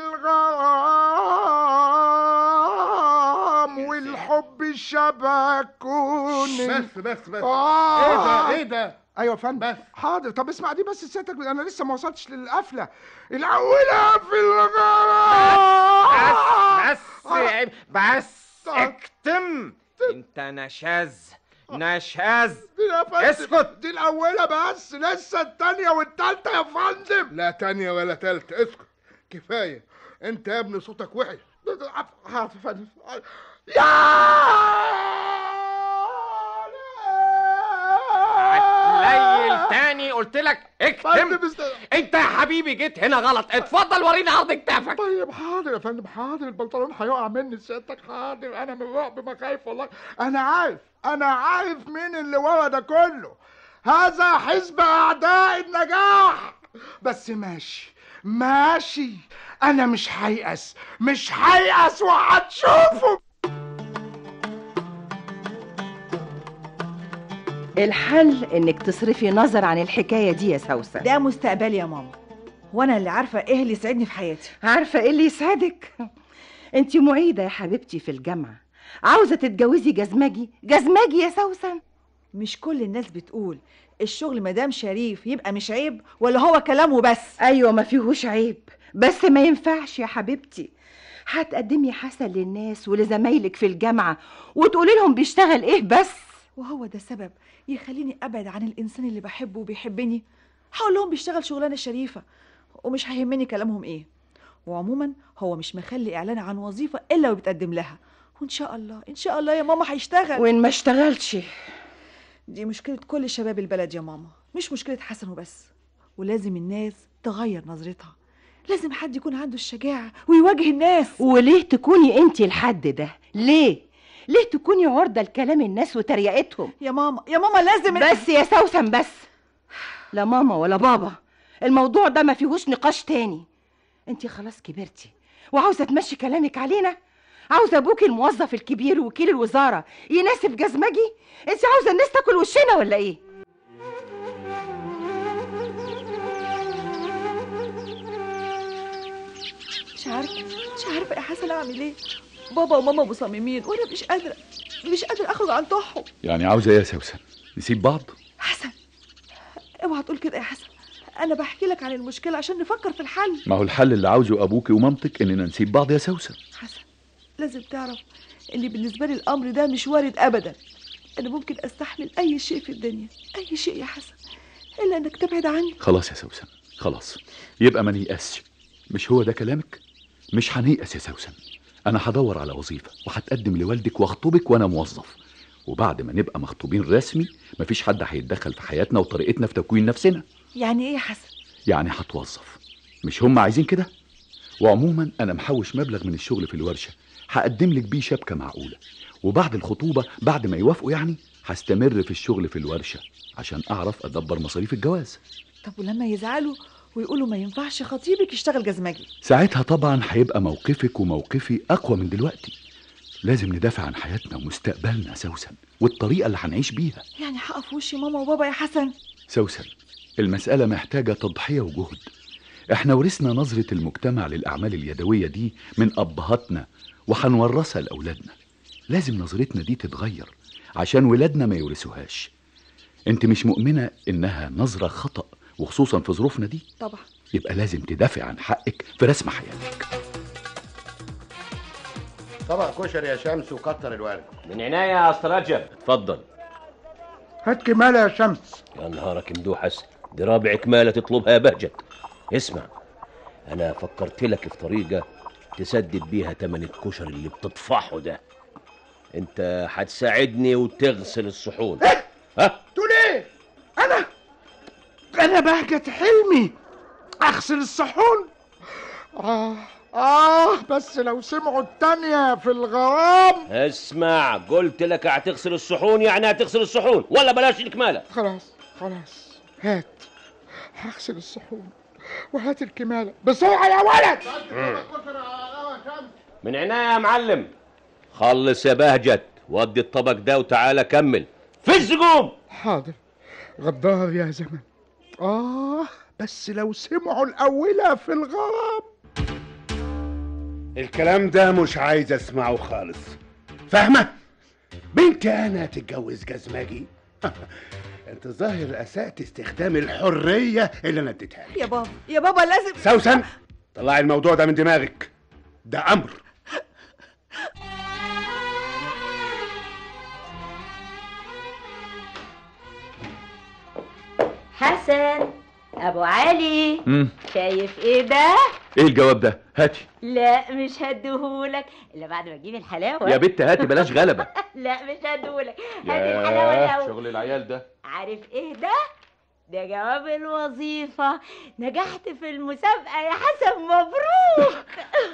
الغرام والحب شبكوني بس بس بس آه. ايه ده ايه ده ايوه يا فندم حاضر طب اسمع دي بس سيادتك انا لسه ما وصلتش للقفله الاولى في الغرام بس بس بس اكتم انت نشاز نشاز دي يا فندم اسكت. دي الاولى بس لسه التانية والتالتة يا فندم لا تانية ولا تالتة اسكت كفاية انت يا ابني صوتك وحش حاضر يا فندم يا هتليل تاني قلت لك اكتم انت يا حبيبي جيت هنا غلط اتفضل وريني عرض كتافك طيب حاضر يا فندم حاضر البنطلون هيقع مني سيادتك حاضر انا من الرعب ما خايف والله انا عارف انا عارف مين اللي ورا ده كله هذا حزب اعداء النجاح بس ماشي ماشي انا مش هيأس مش هيأس وهتشوفوا الحل انك تصرفي نظر عن الحكايه دي يا سوسن ده مستقبلي يا ماما وانا اللي عارفه ايه اللي يسعدني في حياتي عارفه ايه اللي يسعدك انت معيده يا حبيبتي في الجامعه عاوزه تتجوزي جزمجي جزمجي يا سوسن مش كل الناس بتقول الشغل مدام شريف يبقى مش عيب ولا هو كلام وبس ايوه ما فيهوش عيب بس ما ينفعش يا حبيبتي هتقدمي حسن للناس ولزمايلك في الجامعه وتقولي لهم بيشتغل ايه بس وهو ده سبب يخليني ابعد عن الانسان اللي بحبه وبيحبني هقول لهم بيشتغل شغلانه شريفه ومش هيهمني كلامهم ايه وعموما هو مش مخلي اعلان عن وظيفه الا وبتقدم لها وان شاء الله ان شاء الله يا ماما هيشتغل وان ما اشتغلش دي مشكله كل شباب البلد يا ماما مش مشكله حسن وبس ولازم الناس تغير نظرتها لازم حد يكون عنده الشجاعه ويواجه الناس وليه تكوني انت الحد ده ليه ليه تكوني عرضة لكلام الناس وتريقتهم يا ماما يا ماما لازم بس يا سوسن بس لا ماما ولا بابا الموضوع ده ما فيهوش نقاش تاني انت خلاص كبرتي وعاوزه تمشي كلامك علينا عاوزه ابوكي الموظف الكبير وكيل الوزاره يناسب جزمجي انت عاوزه الناس تاكل وشنا ولا ايه مش عارفه مش عارفه يا حسن اعمل ايه بابا وماما مصممين وانا مش قادره مش قادره اخرج عن طوعهم يعني عاوزه ايه يا سوسن نسيب بعض حسن اوعى تقول كده يا حسن انا بحكي لك عن المشكله عشان نفكر في الحل ما هو الحل اللي عاوزه ابوكي ومامتك اننا نسيب بعض يا سوسن حسن لازم تعرف ان بالنسبه لي الامر ده مش وارد ابدا انا ممكن استحمل اي شيء في الدنيا اي شيء يا حسن الا انك تبعد عني خلاص يا سوسن خلاص يبقى ما نيأسش مش هو ده كلامك مش هنيأس يا سوسن انا هدور على وظيفه وهتقدم لوالدك واخطبك وانا موظف وبعد ما نبقى مخطوبين رسمي مفيش حد هيتدخل في حياتنا وطريقتنا في تكوين نفسنا يعني ايه يا حسن يعني هتوظف مش هم عايزين كده وعموما انا محوش مبلغ من الشغل في الورشه هقدم لك بيه شبكه معقوله وبعد الخطوبه بعد ما يوافقوا يعني هستمر في الشغل في الورشه عشان اعرف ادبر مصاريف الجواز طب ولما يزعلوا ويقولوا ما ينفعش خطيبك يشتغل جزمجي ساعتها طبعا هيبقى موقفك وموقفي اقوى من دلوقتي لازم ندافع عن حياتنا ومستقبلنا يا سوسن والطريقه اللي هنعيش بيها يعني هقف وشي ماما وبابا يا حسن سوسن المسألة محتاجة تضحية وجهد احنا ورثنا نظرة المجتمع للأعمال اليدوية دي من أبهاتنا وهنورثها لأولادنا لازم نظرتنا دي تتغير عشان ولادنا ما يورثوهاش انت مش مؤمنة انها نظرة خطأ وخصوصا في ظروفنا دي طبعا يبقى لازم تدافع عن حقك في رسم حياتك طبق كشري يا شمس وكتر الورد من عناية يا أستاذ رجب اتفضل هات كمالة يا شمس يا نهارك مدوحس دي رابع كمالة تطلبها يا بهجت اسمع أنا فكرت لك في طريقة تسدد بيها تمن الكشري اللي بتطفحه ده انت هتساعدني وتغسل الصحون ها تقول ايه انا انا بهجة حلمي اغسل الصحون اه اه بس لو سمعوا التانية في الغرام اسمع قلت لك هتغسل الصحون يعني هتغسل الصحون ولا بلاش الكمالة خلاص خلاص هات هغسل الصحون وهات الكمالة بسرعة يا ولد من عناية يا معلم خلص يا بهجت ودي الطبق ده وتعالى كمل في الزقوم حاضر غدار يا زمن آه بس لو سمعوا الأولى في الغرام الكلام ده مش عايز اسمعه خالص فاهمة؟ بنتي أنا تتجوز جزمجي انت ظاهر اسأت استخدام الحرية اللي انا اديتها لك يا بابا يا بابا لازم سوسن طلعي الموضوع ده من دماغك ده امر حسن ابو علي مم. شايف ايه ده ايه الجواب ده هاتي لا مش هديهولك الا بعد ما تجيب الحلاوه يا بت هاتي بلاش غلبة لا مش هديهولك هات الحلاوه ياه الاول شغل العيال ده عارف ايه ده ده جواب الوظيفة نجحت في المسابقة يا حسن مبروك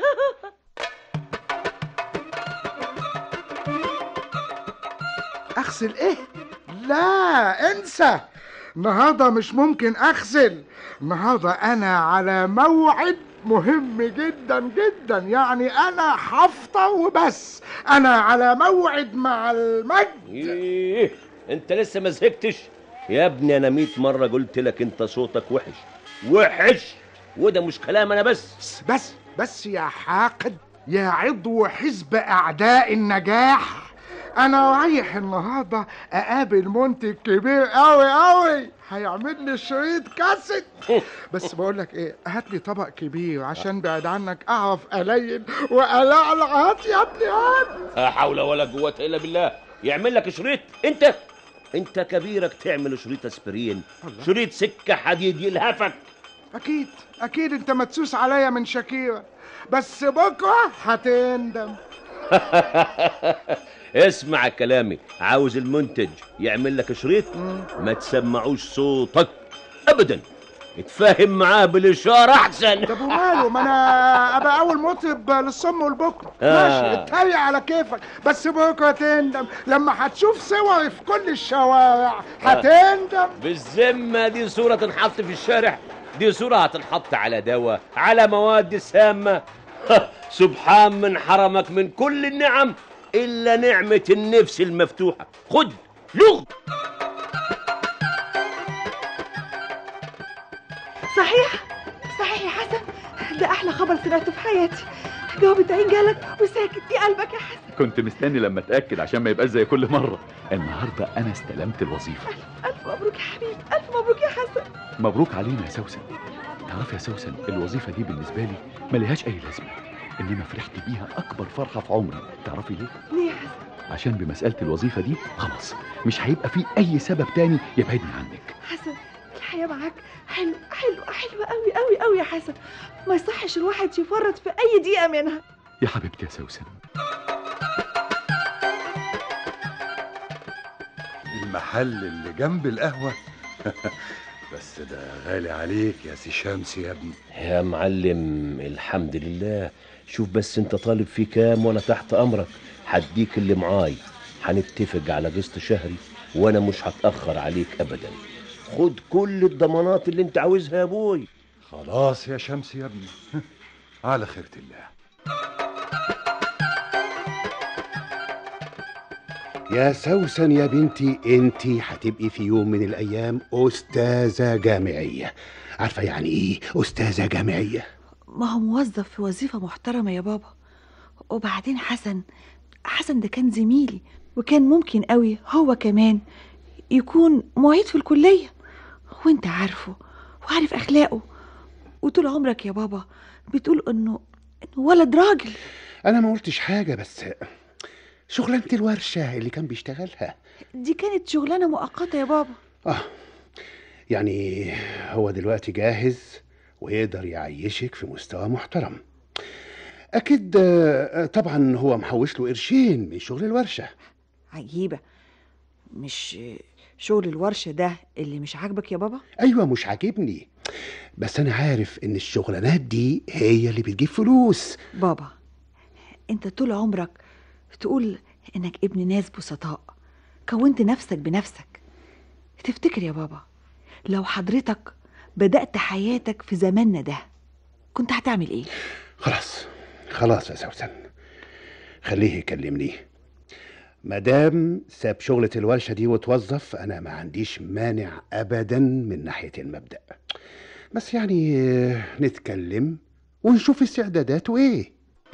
أغسل إيه؟ لا انسى النهارده مش ممكن أغسل النهارده أنا على موعد مهم جدا جدا يعني أنا هفطر وبس أنا على موعد مع المجد ايه انت لسه ما زهقتش يا ابني انا 100 مره قلت لك انت صوتك وحش وحش وده مش كلام انا بس بس بس يا حاقد يا عضو حزب اعداء النجاح انا رايح النهارده اقابل منتج كبير قوي قوي هيعمل لي شريط كاسيت بس بقول لك ايه هات لي طبق كبير عشان بعد عنك اعرف الين والعلع هات يا ابني هات لا حول ولا قوه الا بالله يعمل لك شريط انت انت كبيرك تعمل شريط اسبرين شريط سكه حديد يلهفك اكيد اكيد انت مدسوس عليا من شاكيرا بس بكره هتندم اسمع كلامي عاوز المنتج يعمل لك شريط ما تسمعوش صوتك ابدا اتفاهم معاه بالاشاره احسن طب وماله ما انا ابقى اول مطرب للصم والبكر آه. ماشي اتريق على كيفك بس بكره تندم لما هتشوف صوري في كل الشوارع هتندم بالذمه دي صوره تنحط في الشارع دي صوره هتنحط على دواء على مواد سامه سبحان من حرمك من كل النعم الا نعمه النفس المفتوحه خد لغ صحيح صحيح يا حسن ده احلى خبر سمعته في حياتي جواب التعيين جالك وساكت في قلبك يا حسن كنت مستني لما اتاكد عشان ما يبقاش زي كل مره النهارده انا استلمت الوظيفه الف مبروك يا حبيبي الف مبروك يا حسن مبروك علينا يا سوسن تعرف يا سوسن الوظيفه دي بالنسبه لي ملهاش اي لازمه انما فرحت بيها اكبر فرحه في عمري تعرفي ليه ليه يا حسن عشان بمساله الوظيفه دي خلاص مش هيبقى في اي سبب تاني يبعدني عنك حسن الحياة معاك حلو حلو حلوة قوي قوي قوي يا حسن ما يصحش الواحد يفرط في أي دقيقة منها يا حبيبتي يا سوسن المحل اللي جنب القهوة بس ده غالي عليك يا سي شمس يا ابني يا معلم الحمد لله شوف بس انت طالب فيه كام وانا تحت امرك هديك اللي معاي هنتفق على قسط شهري وانا مش هتاخر عليك ابدا خد كل الضمانات اللي انت عاوزها يا ابوي خلاص يا شمس يا ابني على خيرة الله يا سوسن يا بنتي انت هتبقي في يوم من الايام استاذه جامعيه عارفه يعني ايه استاذه جامعيه ما هو موظف في وظيفة محترمة يا بابا وبعدين حسن حسن ده كان زميلي وكان ممكن قوي هو كمان يكون معيد في الكلية وانت عارفه وعارف أخلاقه وطول عمرك يا بابا بتقول انه انه ولد راجل انا ما قلتش حاجه بس شغلانه الورشه اللي كان بيشتغلها دي كانت شغلانة مؤقتة يا بابا اه يعني هو دلوقتي جاهز ويقدر يعيشك في مستوى محترم اكيد آه، طبعا هو محوش له قرشين من شغل الورشه عجيبة مش شغل الورشة ده اللي مش عاجبك يا بابا ايوه مش عاجبني بس انا عارف ان الشغلانات دي هي اللي بتجيب فلوس بابا انت طول عمرك تقول انك ابن ناس بسطاء كونت نفسك بنفسك تفتكر يا بابا لو حضرتك بدأت حياتك في زماننا ده كنت هتعمل ايه خلاص خلاص يا سوسن خليه يكلمني مادام ساب شغلة الورشة دي وتوظف أنا ما عنديش مانع أبدا من ناحية المبدأ بس يعني آه، نتكلم ونشوف استعداداته إيه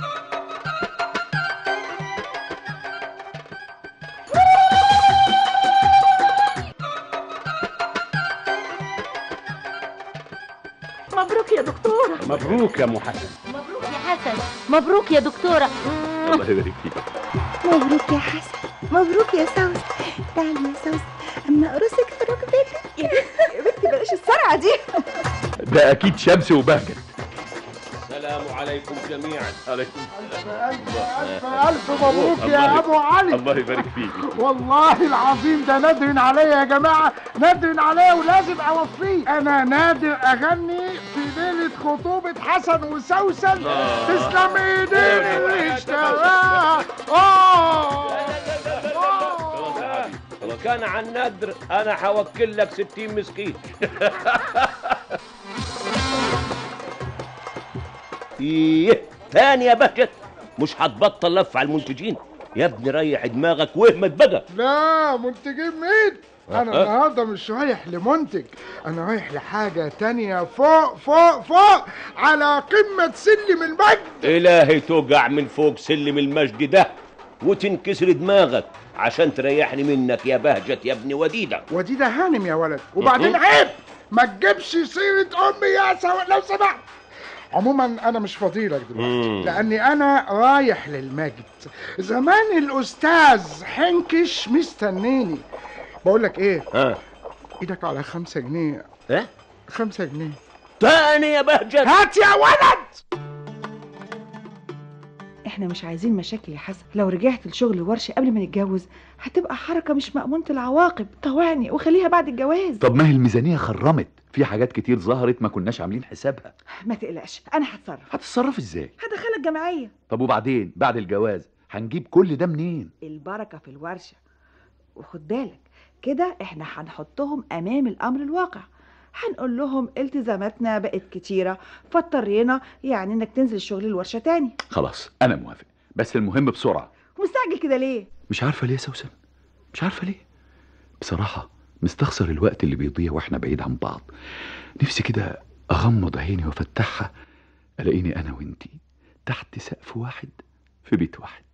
مبروك يا دكتورة مبروك يا ام حسن مبروك يا حسن مبروك يا دكتورة الله يبارك فيك مبروك يا حسن مبروك يا سوس تعالي يا سوس اما اقرصك في ركبتك يا بنتي بلاش السرعة دي ده اكيد شمس وبهجت السلام عليكم جميعا عليكم ألف ألف مبروك يا أبو علي الله يبارك فيك والله العظيم ده نادر عليا يا جماعة نادر عليا ولازم أوفيه أنا نادر أغني في ليلة خطوبة حسن وسوسن تسلم إيديني واشتراها آه لو كان عن ندر انا هوكل لك ستين مسكين ايه تاني يا بهجت مش هتبطل لف على المنتجين يا ابني ريح دماغك واهمت بقى لا منتجين مين انا أه. النهارده مش رايح لمنتج انا رايح لحاجه تانية فوق فوق فوق على قمه سلم المجد إلهي توجع من فوق سلم المجد ده وتنكسر دماغك عشان تريحني منك يا بهجت يا ابن وديدة وديده هانم يا ولد وبعدين أه. عيب ما تجيبش سيره امي يا سو... لو سمحت عموما انا مش فضيلك دلوقتي مم. لاني انا رايح للمجد زمان الاستاذ حنكش مستنيني بقول لك ايه ها ايدك على خمسة جنيه ايه خمسة جنيه تاني يا بهجت هات يا ولد احنا مش عايزين مشاكل يا حسن لو رجعت الشغل ورشة قبل ما نتجوز هتبقى حركة مش مأمونة العواقب طوعني وخليها بعد الجواز طب ما هي الميزانية خرمت في حاجات كتير ظهرت ما كناش عاملين حسابها ما تقلقش انا هتصرف هتتصرف ازاي هدخلك جمعية طب وبعدين بعد الجواز هنجيب كل ده منين البركة في الورشة وخد بالك كده احنا هنحطهم امام الامر الواقع هنقول لهم التزاماتنا بقت كتيرة فاضطرينا يعني انك تنزل الشغل الورشة تاني خلاص انا موافق بس المهم بسرعة مستعجل كده ليه مش عارفة ليه يا سوسن مش عارفة ليه بصراحة مستخسر الوقت اللي بيضيع واحنا بعيد عن بعض نفسي كده اغمض عيني وافتحها الاقيني انا وانتي تحت سقف واحد في بيت واحد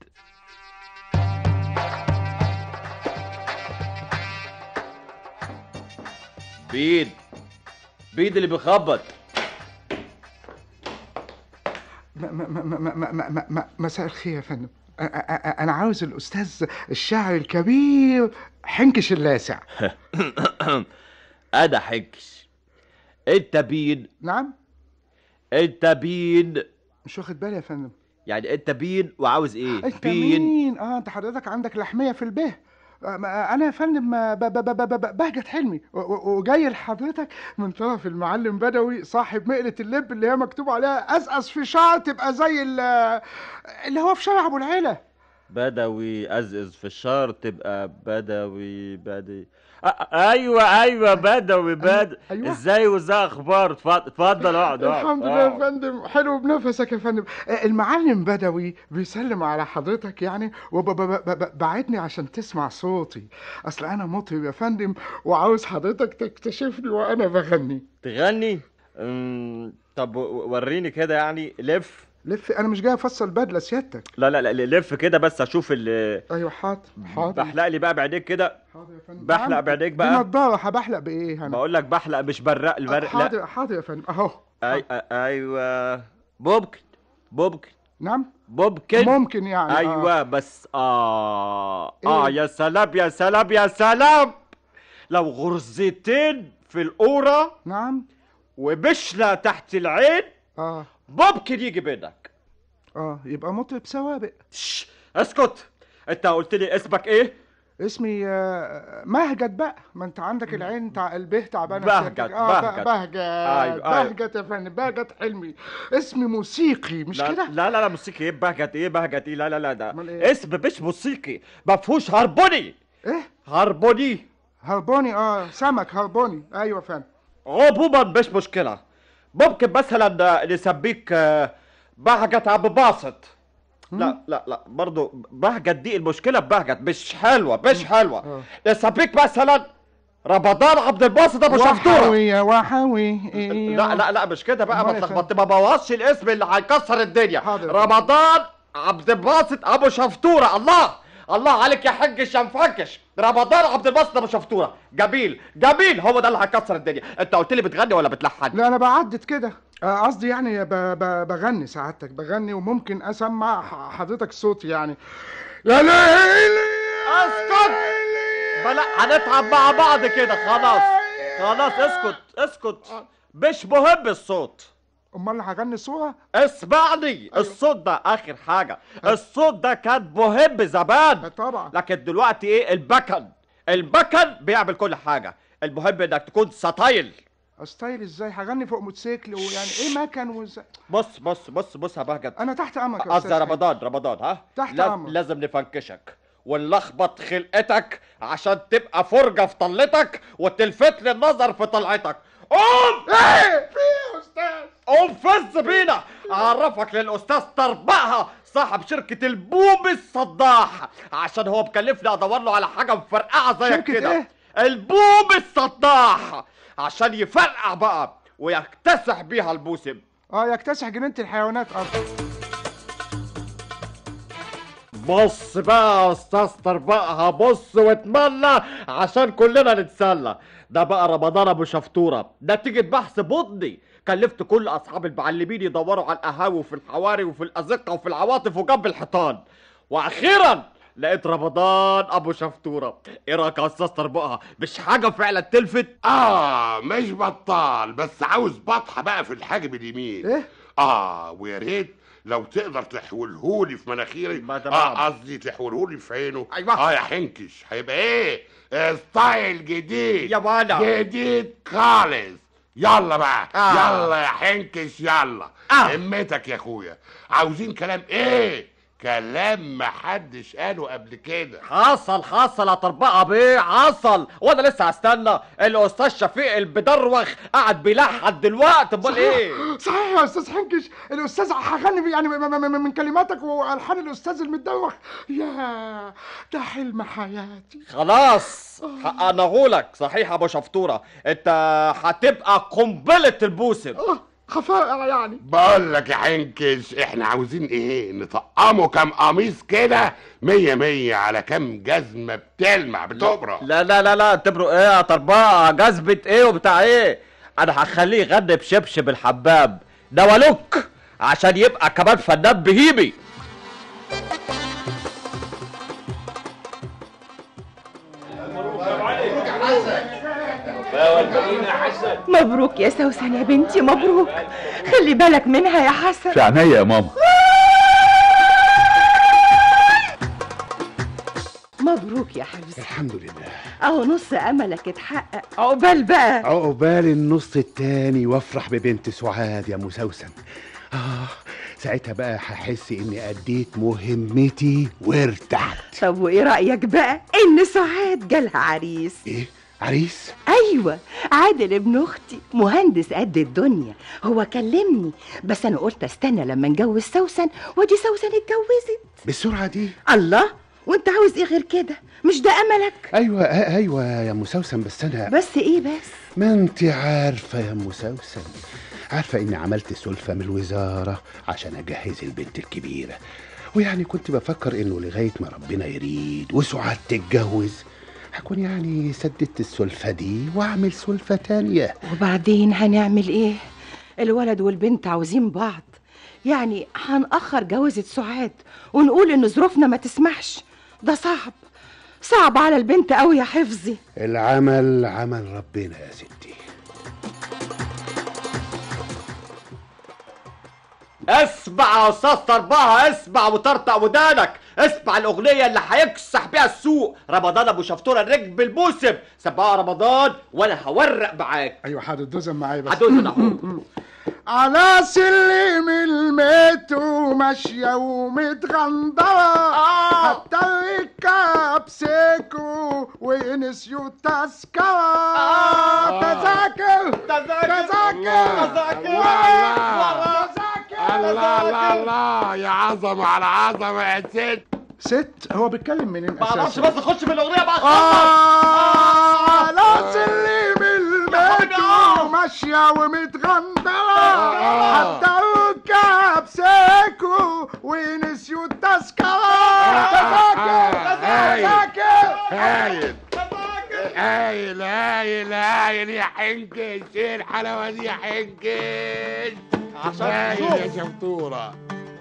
بيد بيد اللي بيخبط م- م- م- م- م- م- م- مساء الخير يا فندم أ- أ- أ- انا عاوز الاستاذ الشاعر الكبير حنكش اللاسع انا حكش انت بين نعم انت بين مش واخد بالي يا فندم يعني انت بين وعاوز ايه انت بين مين اه انت حضرتك عندك لحميه في البه آه، ما- انا يا فندم آه، ب- ب- ب- ب- ب- بهجت حلمي و- و- وجاي لحضرتك من طرف المعلم بدوي صاحب مقلة اللب اللي هي مكتوب عليها اسقس في شعر تبقى زي ال- اللي هو في شارع ابو العيله بدوي ازقز في الشهر تبقى بدوي بدوي أ- ايوه ايوه بدوي بدوي أيوة. ازاي وازاي اخبار اتفضل اتفضل اقعد اقعد الحمد لله يا اقعد. فندم حلو بنفسك يا فندم آه، المعلم بدوي بيسلم على حضرتك يعني وبعتني عشان تسمع صوتي اصل انا مطرب يا فندم وعاوز حضرتك تكتشفني وانا بغني تغني أمم، طب و- وريني كده يعني لف لف انا مش جاي افصل بدله سيادتك لا لا لا لف كده بس اشوف ال ايوه حاضر حاضر بحلق لي بقى بعينيك كده حاضر يا فندم بحلق نعم. بعينيك دي بقى نضاره هبحلق بايه انا بقول لك بحلق مش برق البرق لا حاضر حاضر يا فندم اهو أي... أ- ايوه ممكن ممكن نعم ممكن ممكن يعني ايوه آه. بس اه اه إيه؟ يا سلام يا سلام يا سلام لو غرزتين في القورة نعم وبشلة تحت العين اه ممكن يجي بينك اه يبقى مطرب سوابق شش، اسكت انت قلت لي اسمك ايه اسمي آه، مهجت بقى ما انت عندك العين تاع البه تعبانه بهجت، سيادتك. اه بهجت. ب- بهجت أيوة، أيوة. بهجت يا فندم بهجت حلمي اسمي موسيقي مش لا, كده لا لا لا موسيقي ايه بهجت ايه بهجت ايه لا لا لا ده أمال إيه؟ اسم مش موسيقي ما فيهوش هربوني ايه هربوني هربوني اه سمك هربوني ايوه يا فندم عموما مش مشكلة ممكن مثلا نسميك آه، بهجت عبد باسط لا لا لا برضو بهجت دي المشكلة ببهجت مش حلوة مش حلوة نسميك مثلا رمضان عبد الباسط ابو شفتورة وحوي يا وحوي إيه لا لا لا مش كده بقى أمال ما يا تلخبطت ما بوظش الاسم اللي هيكسر الدنيا حاضر. رمضان عبد الباسط ابو شفتوره الله الله عليك يا حج الشنفكش رمضان عبد الباسط ابو شفتوره جميل جميل هو ده اللي هيكسر الدنيا انت قلت لي بتغني ولا بتلحن لا انا بعدت كده آه، قصدي يعني ب... ب... بغني سعادتك بغني وممكن اسمع ح- حضرتك صوتي يعني يا ليلي اسكت بلا هنتعب مع بعض كده خلاص خلاص اسكت اسكت مش مهم الصوت امال هغني صوره اسمعني الصوت ده اخر حاجه الصوت ده كان مهم زمان طبعا لكن دلوقتي ايه البكن البكن بيعمل كل حاجه المهم انك تكون ستايل ستايل ازاي هغني فوق موتوسيكل ويعني ايه مكن وازاي بص بص بص بص يا بهجت انا تحت امرك يا قصدي أستاذ رمضان رمضان ها تحت لاز- أمرك. لازم نفنكشك ونلخبط خلقتك عشان تبقى فرجه في طلتك وتلفت لي النظر في طلعتك قوم ايه في إيه يا استاذ قوم فز بينا اعرفك للاستاذ طربقها صاحب شركة البوب الصداح عشان هو مكلفني ادور له على حاجة مفرقعة زيك شركة كده إيه؟ البوب الصداح عشان يفرقع بقى ويكتسح بيها البوسم اه يكتسح جنينه الحيوانات اصلا بص بقى يا استاذ طربقها بص واتمنى عشان كلنا نتسلى ده بقى رمضان ابو شفطوره نتيجه بحث بضني كلفت كل اصحاب المعلمين يدوروا على القهاوي وفي الحواري وفي الازقه وفي العواطف وجنب الحيطان واخيرا لقيت رمضان ابو شفطوره ايه رايك يا استاذ طربقها مش حاجه فعلا تلفت اه مش بطال بس عاوز بطحه بقى في الحاجب اليمين ايه اه ويا ريت لو تقدر تحولهولي في مناخيري تمام. اه قصدي تحولهولي في عينه أيوة. اه يا حنكش هيبقى ايه ستايل جديد يا وانا. جديد خالص يلا بقى آه. يلا يا حنكش يلا آه. همتك يا اخويا عاوزين كلام ايه كلام محدش قاله قبل كده حصل حصل يا طربقه بيه حصل وانا لسه هستنى الاستاذ شفيق البدروخ قاعد بيلحد دلوقتي امال ايه صحيح يا استاذ حنكش الاستاذ هغني يعني م- م- م- من كلماتك والحان الاستاذ المدوخ يا ده حلم حياتي خلاص حقناهولك صحيح يا ابو شفطوره انت هتبقى قنبله البوسم خفاء يعني بقول لك يا حنكش احنا عاوزين ايه نطقمه كام قميص كده مية مية على كام جزمة بتلمع بتبرق لا لا لا لا تبرق ايه يا طربقه جذبه ايه وبتاع ايه انا هخليه يغني بشبشب الحباب ده ولوك عشان يبقى كمان فنان بهيمي مبروك يا سوسن يا بنتي مبروك خلي بالك منها يا حسن في عينيا يا ماما مبروك يا حبيبي الحمد لله اهو نص املك اتحقق عقبال بقى عقبال النص التاني وافرح ببنت سعاد يا مسوسن آه ساعتها بقى هحس إني أديت مهمتي وارتحت طب وايه رايك بقى ان سعاد جالها عريس إيه؟ عريس؟ ايوه عادل ابن اختي مهندس قد الدنيا هو كلمني بس انا قلت استنى لما نجوز سوسن ودي سوسن اتجوزت بالسرعة دي؟ الله وانت عاوز ايه غير كده مش ده املك أيوة آه أيوة يا مسوسن بس أنا بس ايه بس ما أنت عارفة يا مسوسن عارفة إني عملت سلفة من الوزارة عشان أجهز البنت الكبيرة ويعني كنت بفكر إنه لغاية ما ربنا يريد وسعاد تتجوز هكون يعني سددت السلفة دي وأعمل سلفة تانية وبعدين هنعمل ايه الولد والبنت عاوزين بعض يعني هنأخر جوازة سعاد ونقول ان ظروفنا ما تسمحش ده صعب صعب على البنت قوي يا حفظي العمل عمل ربنا يا ستي اسمع يا استاذ طربها اسمع وطرطق ودانك اسمع الاغنيه اللي هيكسح بيها السوق رمضان ابو شفطوره الرجب الموسم سبقها رمضان وانا هورق معاك ايوه حاضر دوزن معايا بس هدوزن اهو على سلم المترو ماشية ومتغندرة حتى الركاب سكروا ونسيوا التذكرة تذاكر تذاكر تذاكر الله الله الله يا عظمة على عظمة يا ست ست هو بيتكلم منين ما اعرفش بس خش في الاغنيه بقى آه، على سلم المترو ماشية ومتغندرة حتى الركاب سكروا ونسيوا التذكرة تذاكر تذاكر هايل هايل هايل هايل يا حنكش ايه الحلاوة دي يا حنكش عشان هايل تشوف. يا شمتورة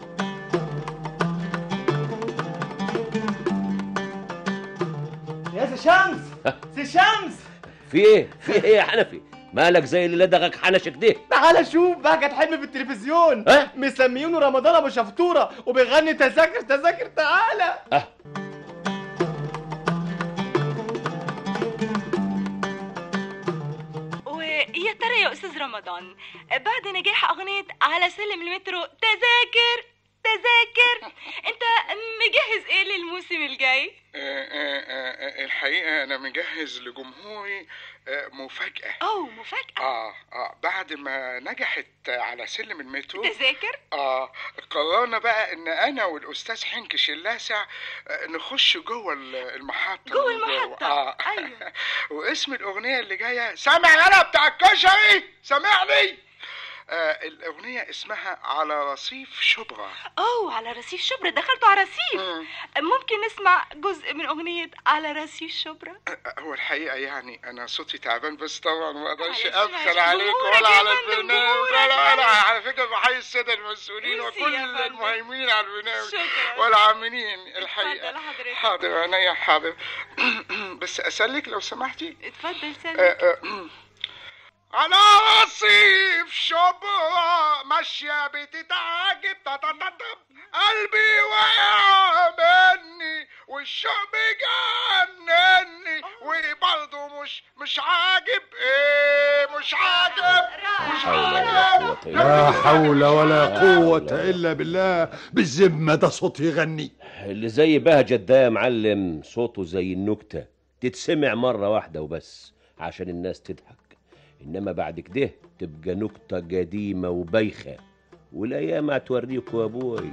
يا سي شمس سي شمس في ايه في ايه يا حنفي مالك زي اللي لدغك حنشك ده تعالى شوف بقى كانت حلم في التلفزيون ها؟ مسميينه رمضان ابو شفطوره وبيغني تذاكر تذاكر تعالى ويا ترى يا استاذ رمضان بعد نجاح اغنيه على سلم المترو تذاكر تذاكر انت مجهز ايه للموسم الجاي آه، آه، آه، الحقيقة أنا مجهز لجمهوري آه، مفاجأة اوه مفاجأة آه آه بعد ما نجحت على سلم المترو تذاكر آه قررنا بقى إن أنا والأستاذ حنكش اللاسع آه، نخش جوه ال- المحطة جوه من المحطة. آه. أيوة. واسم الأغنية اللي جاية سامع أنا بتاع الكشري سامعني آه الأغنية اسمها على رصيف شبرا اوه على رصيف شبرا دخلتوا على رصيف ممكن نسمع جزء من اغنية على رصيف شبرا هو الحقيقة يعني أنا صوتي تعبان بس طبعا ما أقدرش معلش، أبخل معلش. عليك جمهورك ولا يا على فندم، البرنامج جمهورك، ولا ولا معلش. على فكرة بحيي السادة المسؤولين ميرسي وكل يا فندم. المهيمنين على البرنامج شكرا. والعاملين الحقيقة اتفضل حضرتك. حاضر عينيا حاضر بس أسألك لو سمحتي اتفضل آه، سامي آه، على رصيف شبرا ماشية بتتعجب تتتتب قلبي وقع مني والشوق جنني وبرضه مش مش عاجب ايه مش عاجب مش عاجب لا حول ولا قوة إلا بالله بالذمة ده صوت يغني اللي زي بهجت ده يا معلم صوته زي النكتة تتسمع مرة واحدة وبس عشان الناس تضحك إنما بعد كده تبقى نكتة قديمة وبايخة والأيام هتوريكوا يا أبوي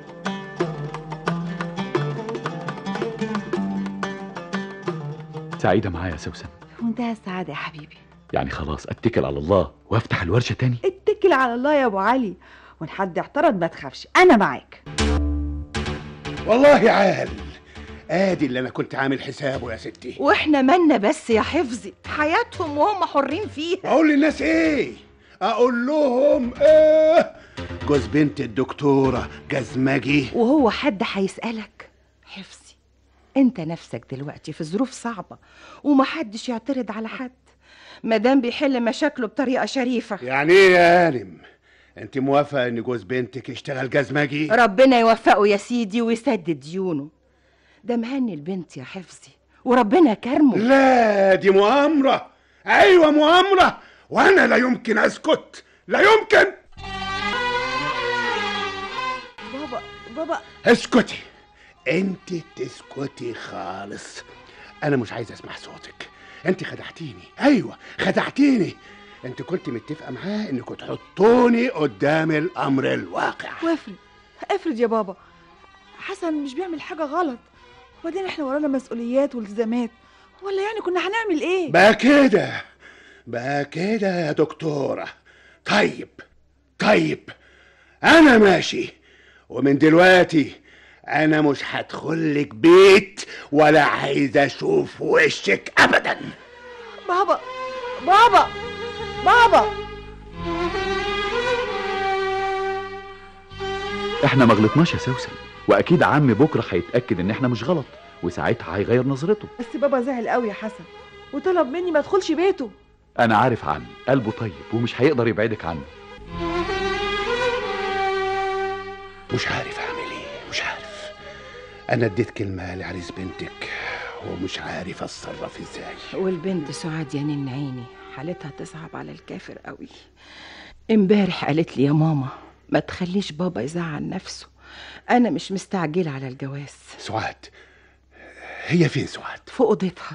سعيدة معايا يا سوسن منتهى السعادة يا حبيبي يعني خلاص اتكل على الله وافتح الورشة تاني اتكل على الله يا ابو علي وان حد اعترض ما تخافش انا معاك والله عال ادي اللي انا كنت عامل حسابه يا ستي واحنا مالنا بس يا حفظي حياتهم وهم حرين فيها اقول للناس ايه اقول لهم ايه جوز بنت الدكتورة جزمجي وهو حد هيسألك حفظي انت نفسك دلوقتي في ظروف صعبة ومحدش يعترض على حد مادام بيحل مشاكله بطريقة شريفة يعني ايه يا هانم انت موافقة ان جوز بنتك يشتغل جزمجي ربنا يوفقه يا سيدي ويسدد ديونه ده مهني البنت يا حفظي وربنا كرمه لا دي مؤامرة ايوه مؤامرة وانا لا يمكن اسكت لا يمكن بابا بابا اسكتي انت تسكتي خالص انا مش عايز اسمع صوتك انت خدعتيني ايوه خدعتيني انت كنت متفقه معاه انكم تحطوني قدام الامر الواقع وافرض افرض يا بابا حسن مش بيعمل حاجة غلط وبعدين احنا ورانا مسؤوليات والتزامات ولا يعني كنا هنعمل ايه بقى كده بقى كده يا دكتورة طيب طيب أنا ماشي ومن دلوقتي أنا مش هدخلك بيت ولا عايز أشوف وشك أبدا بابا بابا بابا احنا ما غلطناش يا سوسن واكيد عمي بكره هيتاكد ان احنا مش غلط وساعتها هيغير نظرته بس بابا زعل قوي يا حسن وطلب مني ما ادخلش بيته انا عارف عمي قلبه طيب ومش هيقدر يبعدك عنه مش عارف أعمل إيه مش عارف أنا اديت كلمة لعريس بنتك ومش عارف أتصرف إزاي والبنت سعاد يا نين عيني حالتها تصعب على الكافر قوي امبارح قالت لي يا ماما ما تخليش بابا يزعل نفسه انا مش مستعجله على الجواز سعاد هي فين سعاد في اوضتها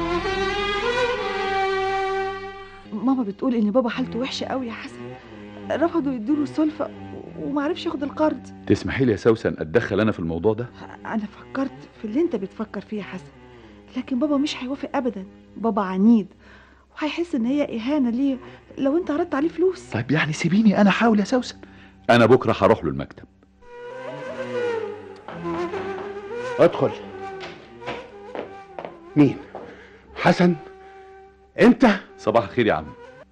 ماما بتقول ان بابا حالته وحشه قوي يا حسن رفضوا يدوله السلفه ومعرفش ياخد القرض تسمحي لي يا سوسن اتدخل انا في الموضوع ده انا فكرت في اللي انت بتفكر فيه يا حسن لكن بابا مش هيوافق ابدا بابا عنيد وهيحس ان هي اهانه ليه لو انت عرضت عليه فلوس طيب يعني سيبيني انا احاول يا سوسن انا بكره هروح له المكتب ادخل مين حسن انت صباح الخير يا عم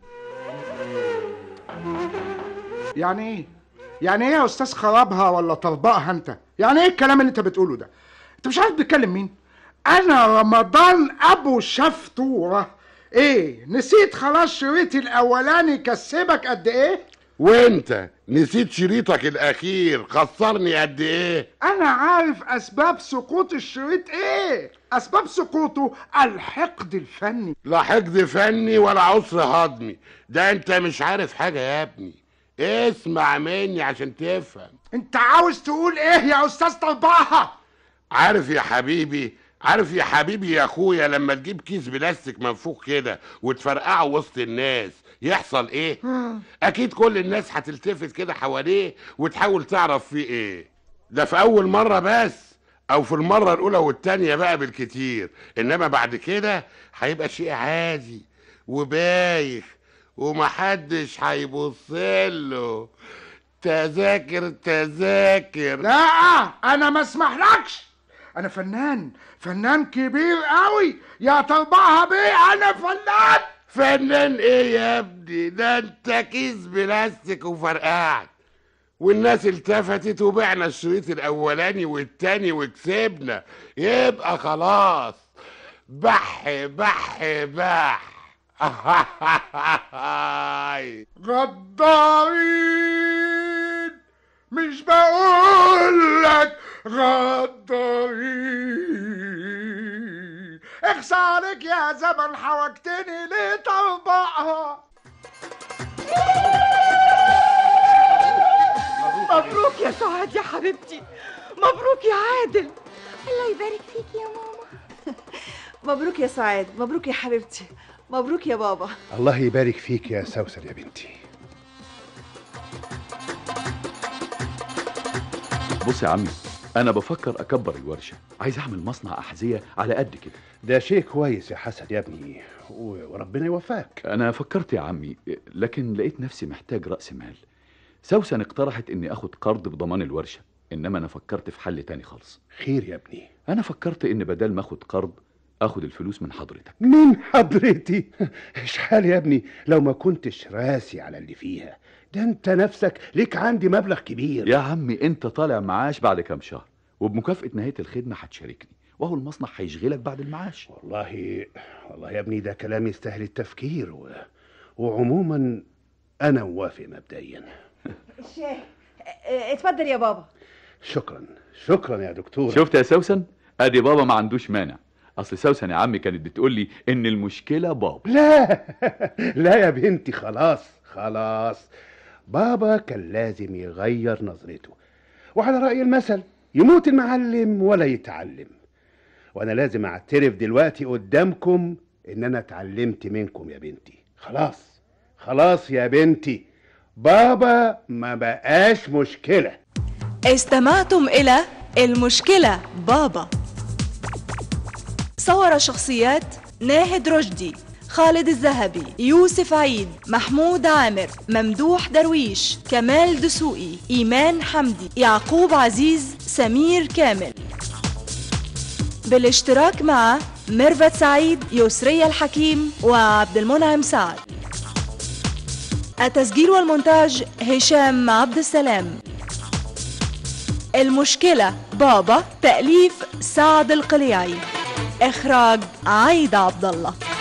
يعني ايه يعني ايه يا استاذ خرابها ولا طربقها انت يعني ايه الكلام اللي انت بتقوله ده انت مش عارف بتتكلم مين انا رمضان ابو شفتوره ايه نسيت خلاص شريطي الاولاني كسبك قد ايه وانت نسيت شريطك الاخير خسرني قد ايه انا عارف اسباب سقوط الشريط ايه اسباب سقوطه الحقد الفني لا حقد فني ولا عسر هضمي ده انت مش عارف حاجه يا ابني اسمع مني عشان تفهم انت عاوز تقول ايه يا استاذ طلبعها عارف يا حبيبي عارف يا حبيبي يا اخويا لما تجيب كيس بلاستيك منفوخ كده وتفرقعه وسط الناس يحصل ايه اكيد كل الناس هتلتفت كده حواليه وتحاول تعرف فيه ايه ده في اول مرة بس او في المرة الاولى والتانية بقى بالكتير انما بعد كده هيبقى شيء عادي وبايخ ومحدش هيبص له تذاكر تذاكر لا انا ما اسمحلكش انا فنان فنان كبير قوي يا طلبعها بيه انا فنان فنان ايه يا ابني ده انت كيس بلاستيك وفرقعت والناس التفتت وبعنا الشريط الاولاني والتاني وكسبنا يبقى خلاص بح بح بح غدارين مش بقول لك غدارين اخسى عليك يا زمن حوجتني ليه طلبقها مبروك يا سعاد يا حبيبتي مبروك يا عادل الله يبارك فيك يا ماما مبروك يا سعاد مبروك يا حبيبتي مبروك يا بابا الله يبارك فيك يا سوسن يا بنتي بص يا عمي انا بفكر اكبر الورشه عايز اعمل مصنع احذيه على قد كده ده شيء كويس يا حسن يا ابني و- وربنا يوفقك انا فكرت يا عمي لكن لقيت نفسي محتاج راس مال سوسن اقترحت اني اخد قرض بضمان الورشه انما انا فكرت في حل تاني خالص خير يا ابني انا فكرت ان بدل ما اخد قرض اخد الفلوس من حضرتك من حضرتي اشحال يا ابني لو ما كنتش راسي على اللي فيها ده انت نفسك ليك عندي مبلغ كبير يا عمي انت طالع معاش بعد كام شهر وبمكافأة نهاية الخدمة هتشاركني وهو المصنع هيشغلك بعد المعاش والله والله يا ابني ده كلام يستاهل التفكير و... وعموما انا موافق مبدئيا الشاي اه، اتفضل يا بابا شكرا شكرا يا دكتور شفت يا سوسن ادي بابا ما عندوش مانع اصل سوسن يا عمي كانت بتقول لي ان المشكله بابا لا لا يا بنتي خلاص خلاص بابا كان لازم يغير نظرته وعلى رأي المثل يموت المعلم ولا يتعلم وانا لازم اعترف دلوقتي قدامكم ان انا اتعلمت منكم يا بنتي خلاص خلاص يا بنتي بابا ما بقاش مشكلة استمعتم إلى المشكلة بابا صور شخصيات ناهد رشدي خالد الذهبي يوسف عيد محمود عامر ممدوح درويش كمال دسوقي إيمان حمدي يعقوب عزيز سمير كامل بالاشتراك مع ميرفت سعيد يسرية الحكيم وعبد المنعم سعد التسجيل والمونتاج هشام عبد السلام المشكلة بابا تأليف سعد القليعي إخراج عايدة عبد الله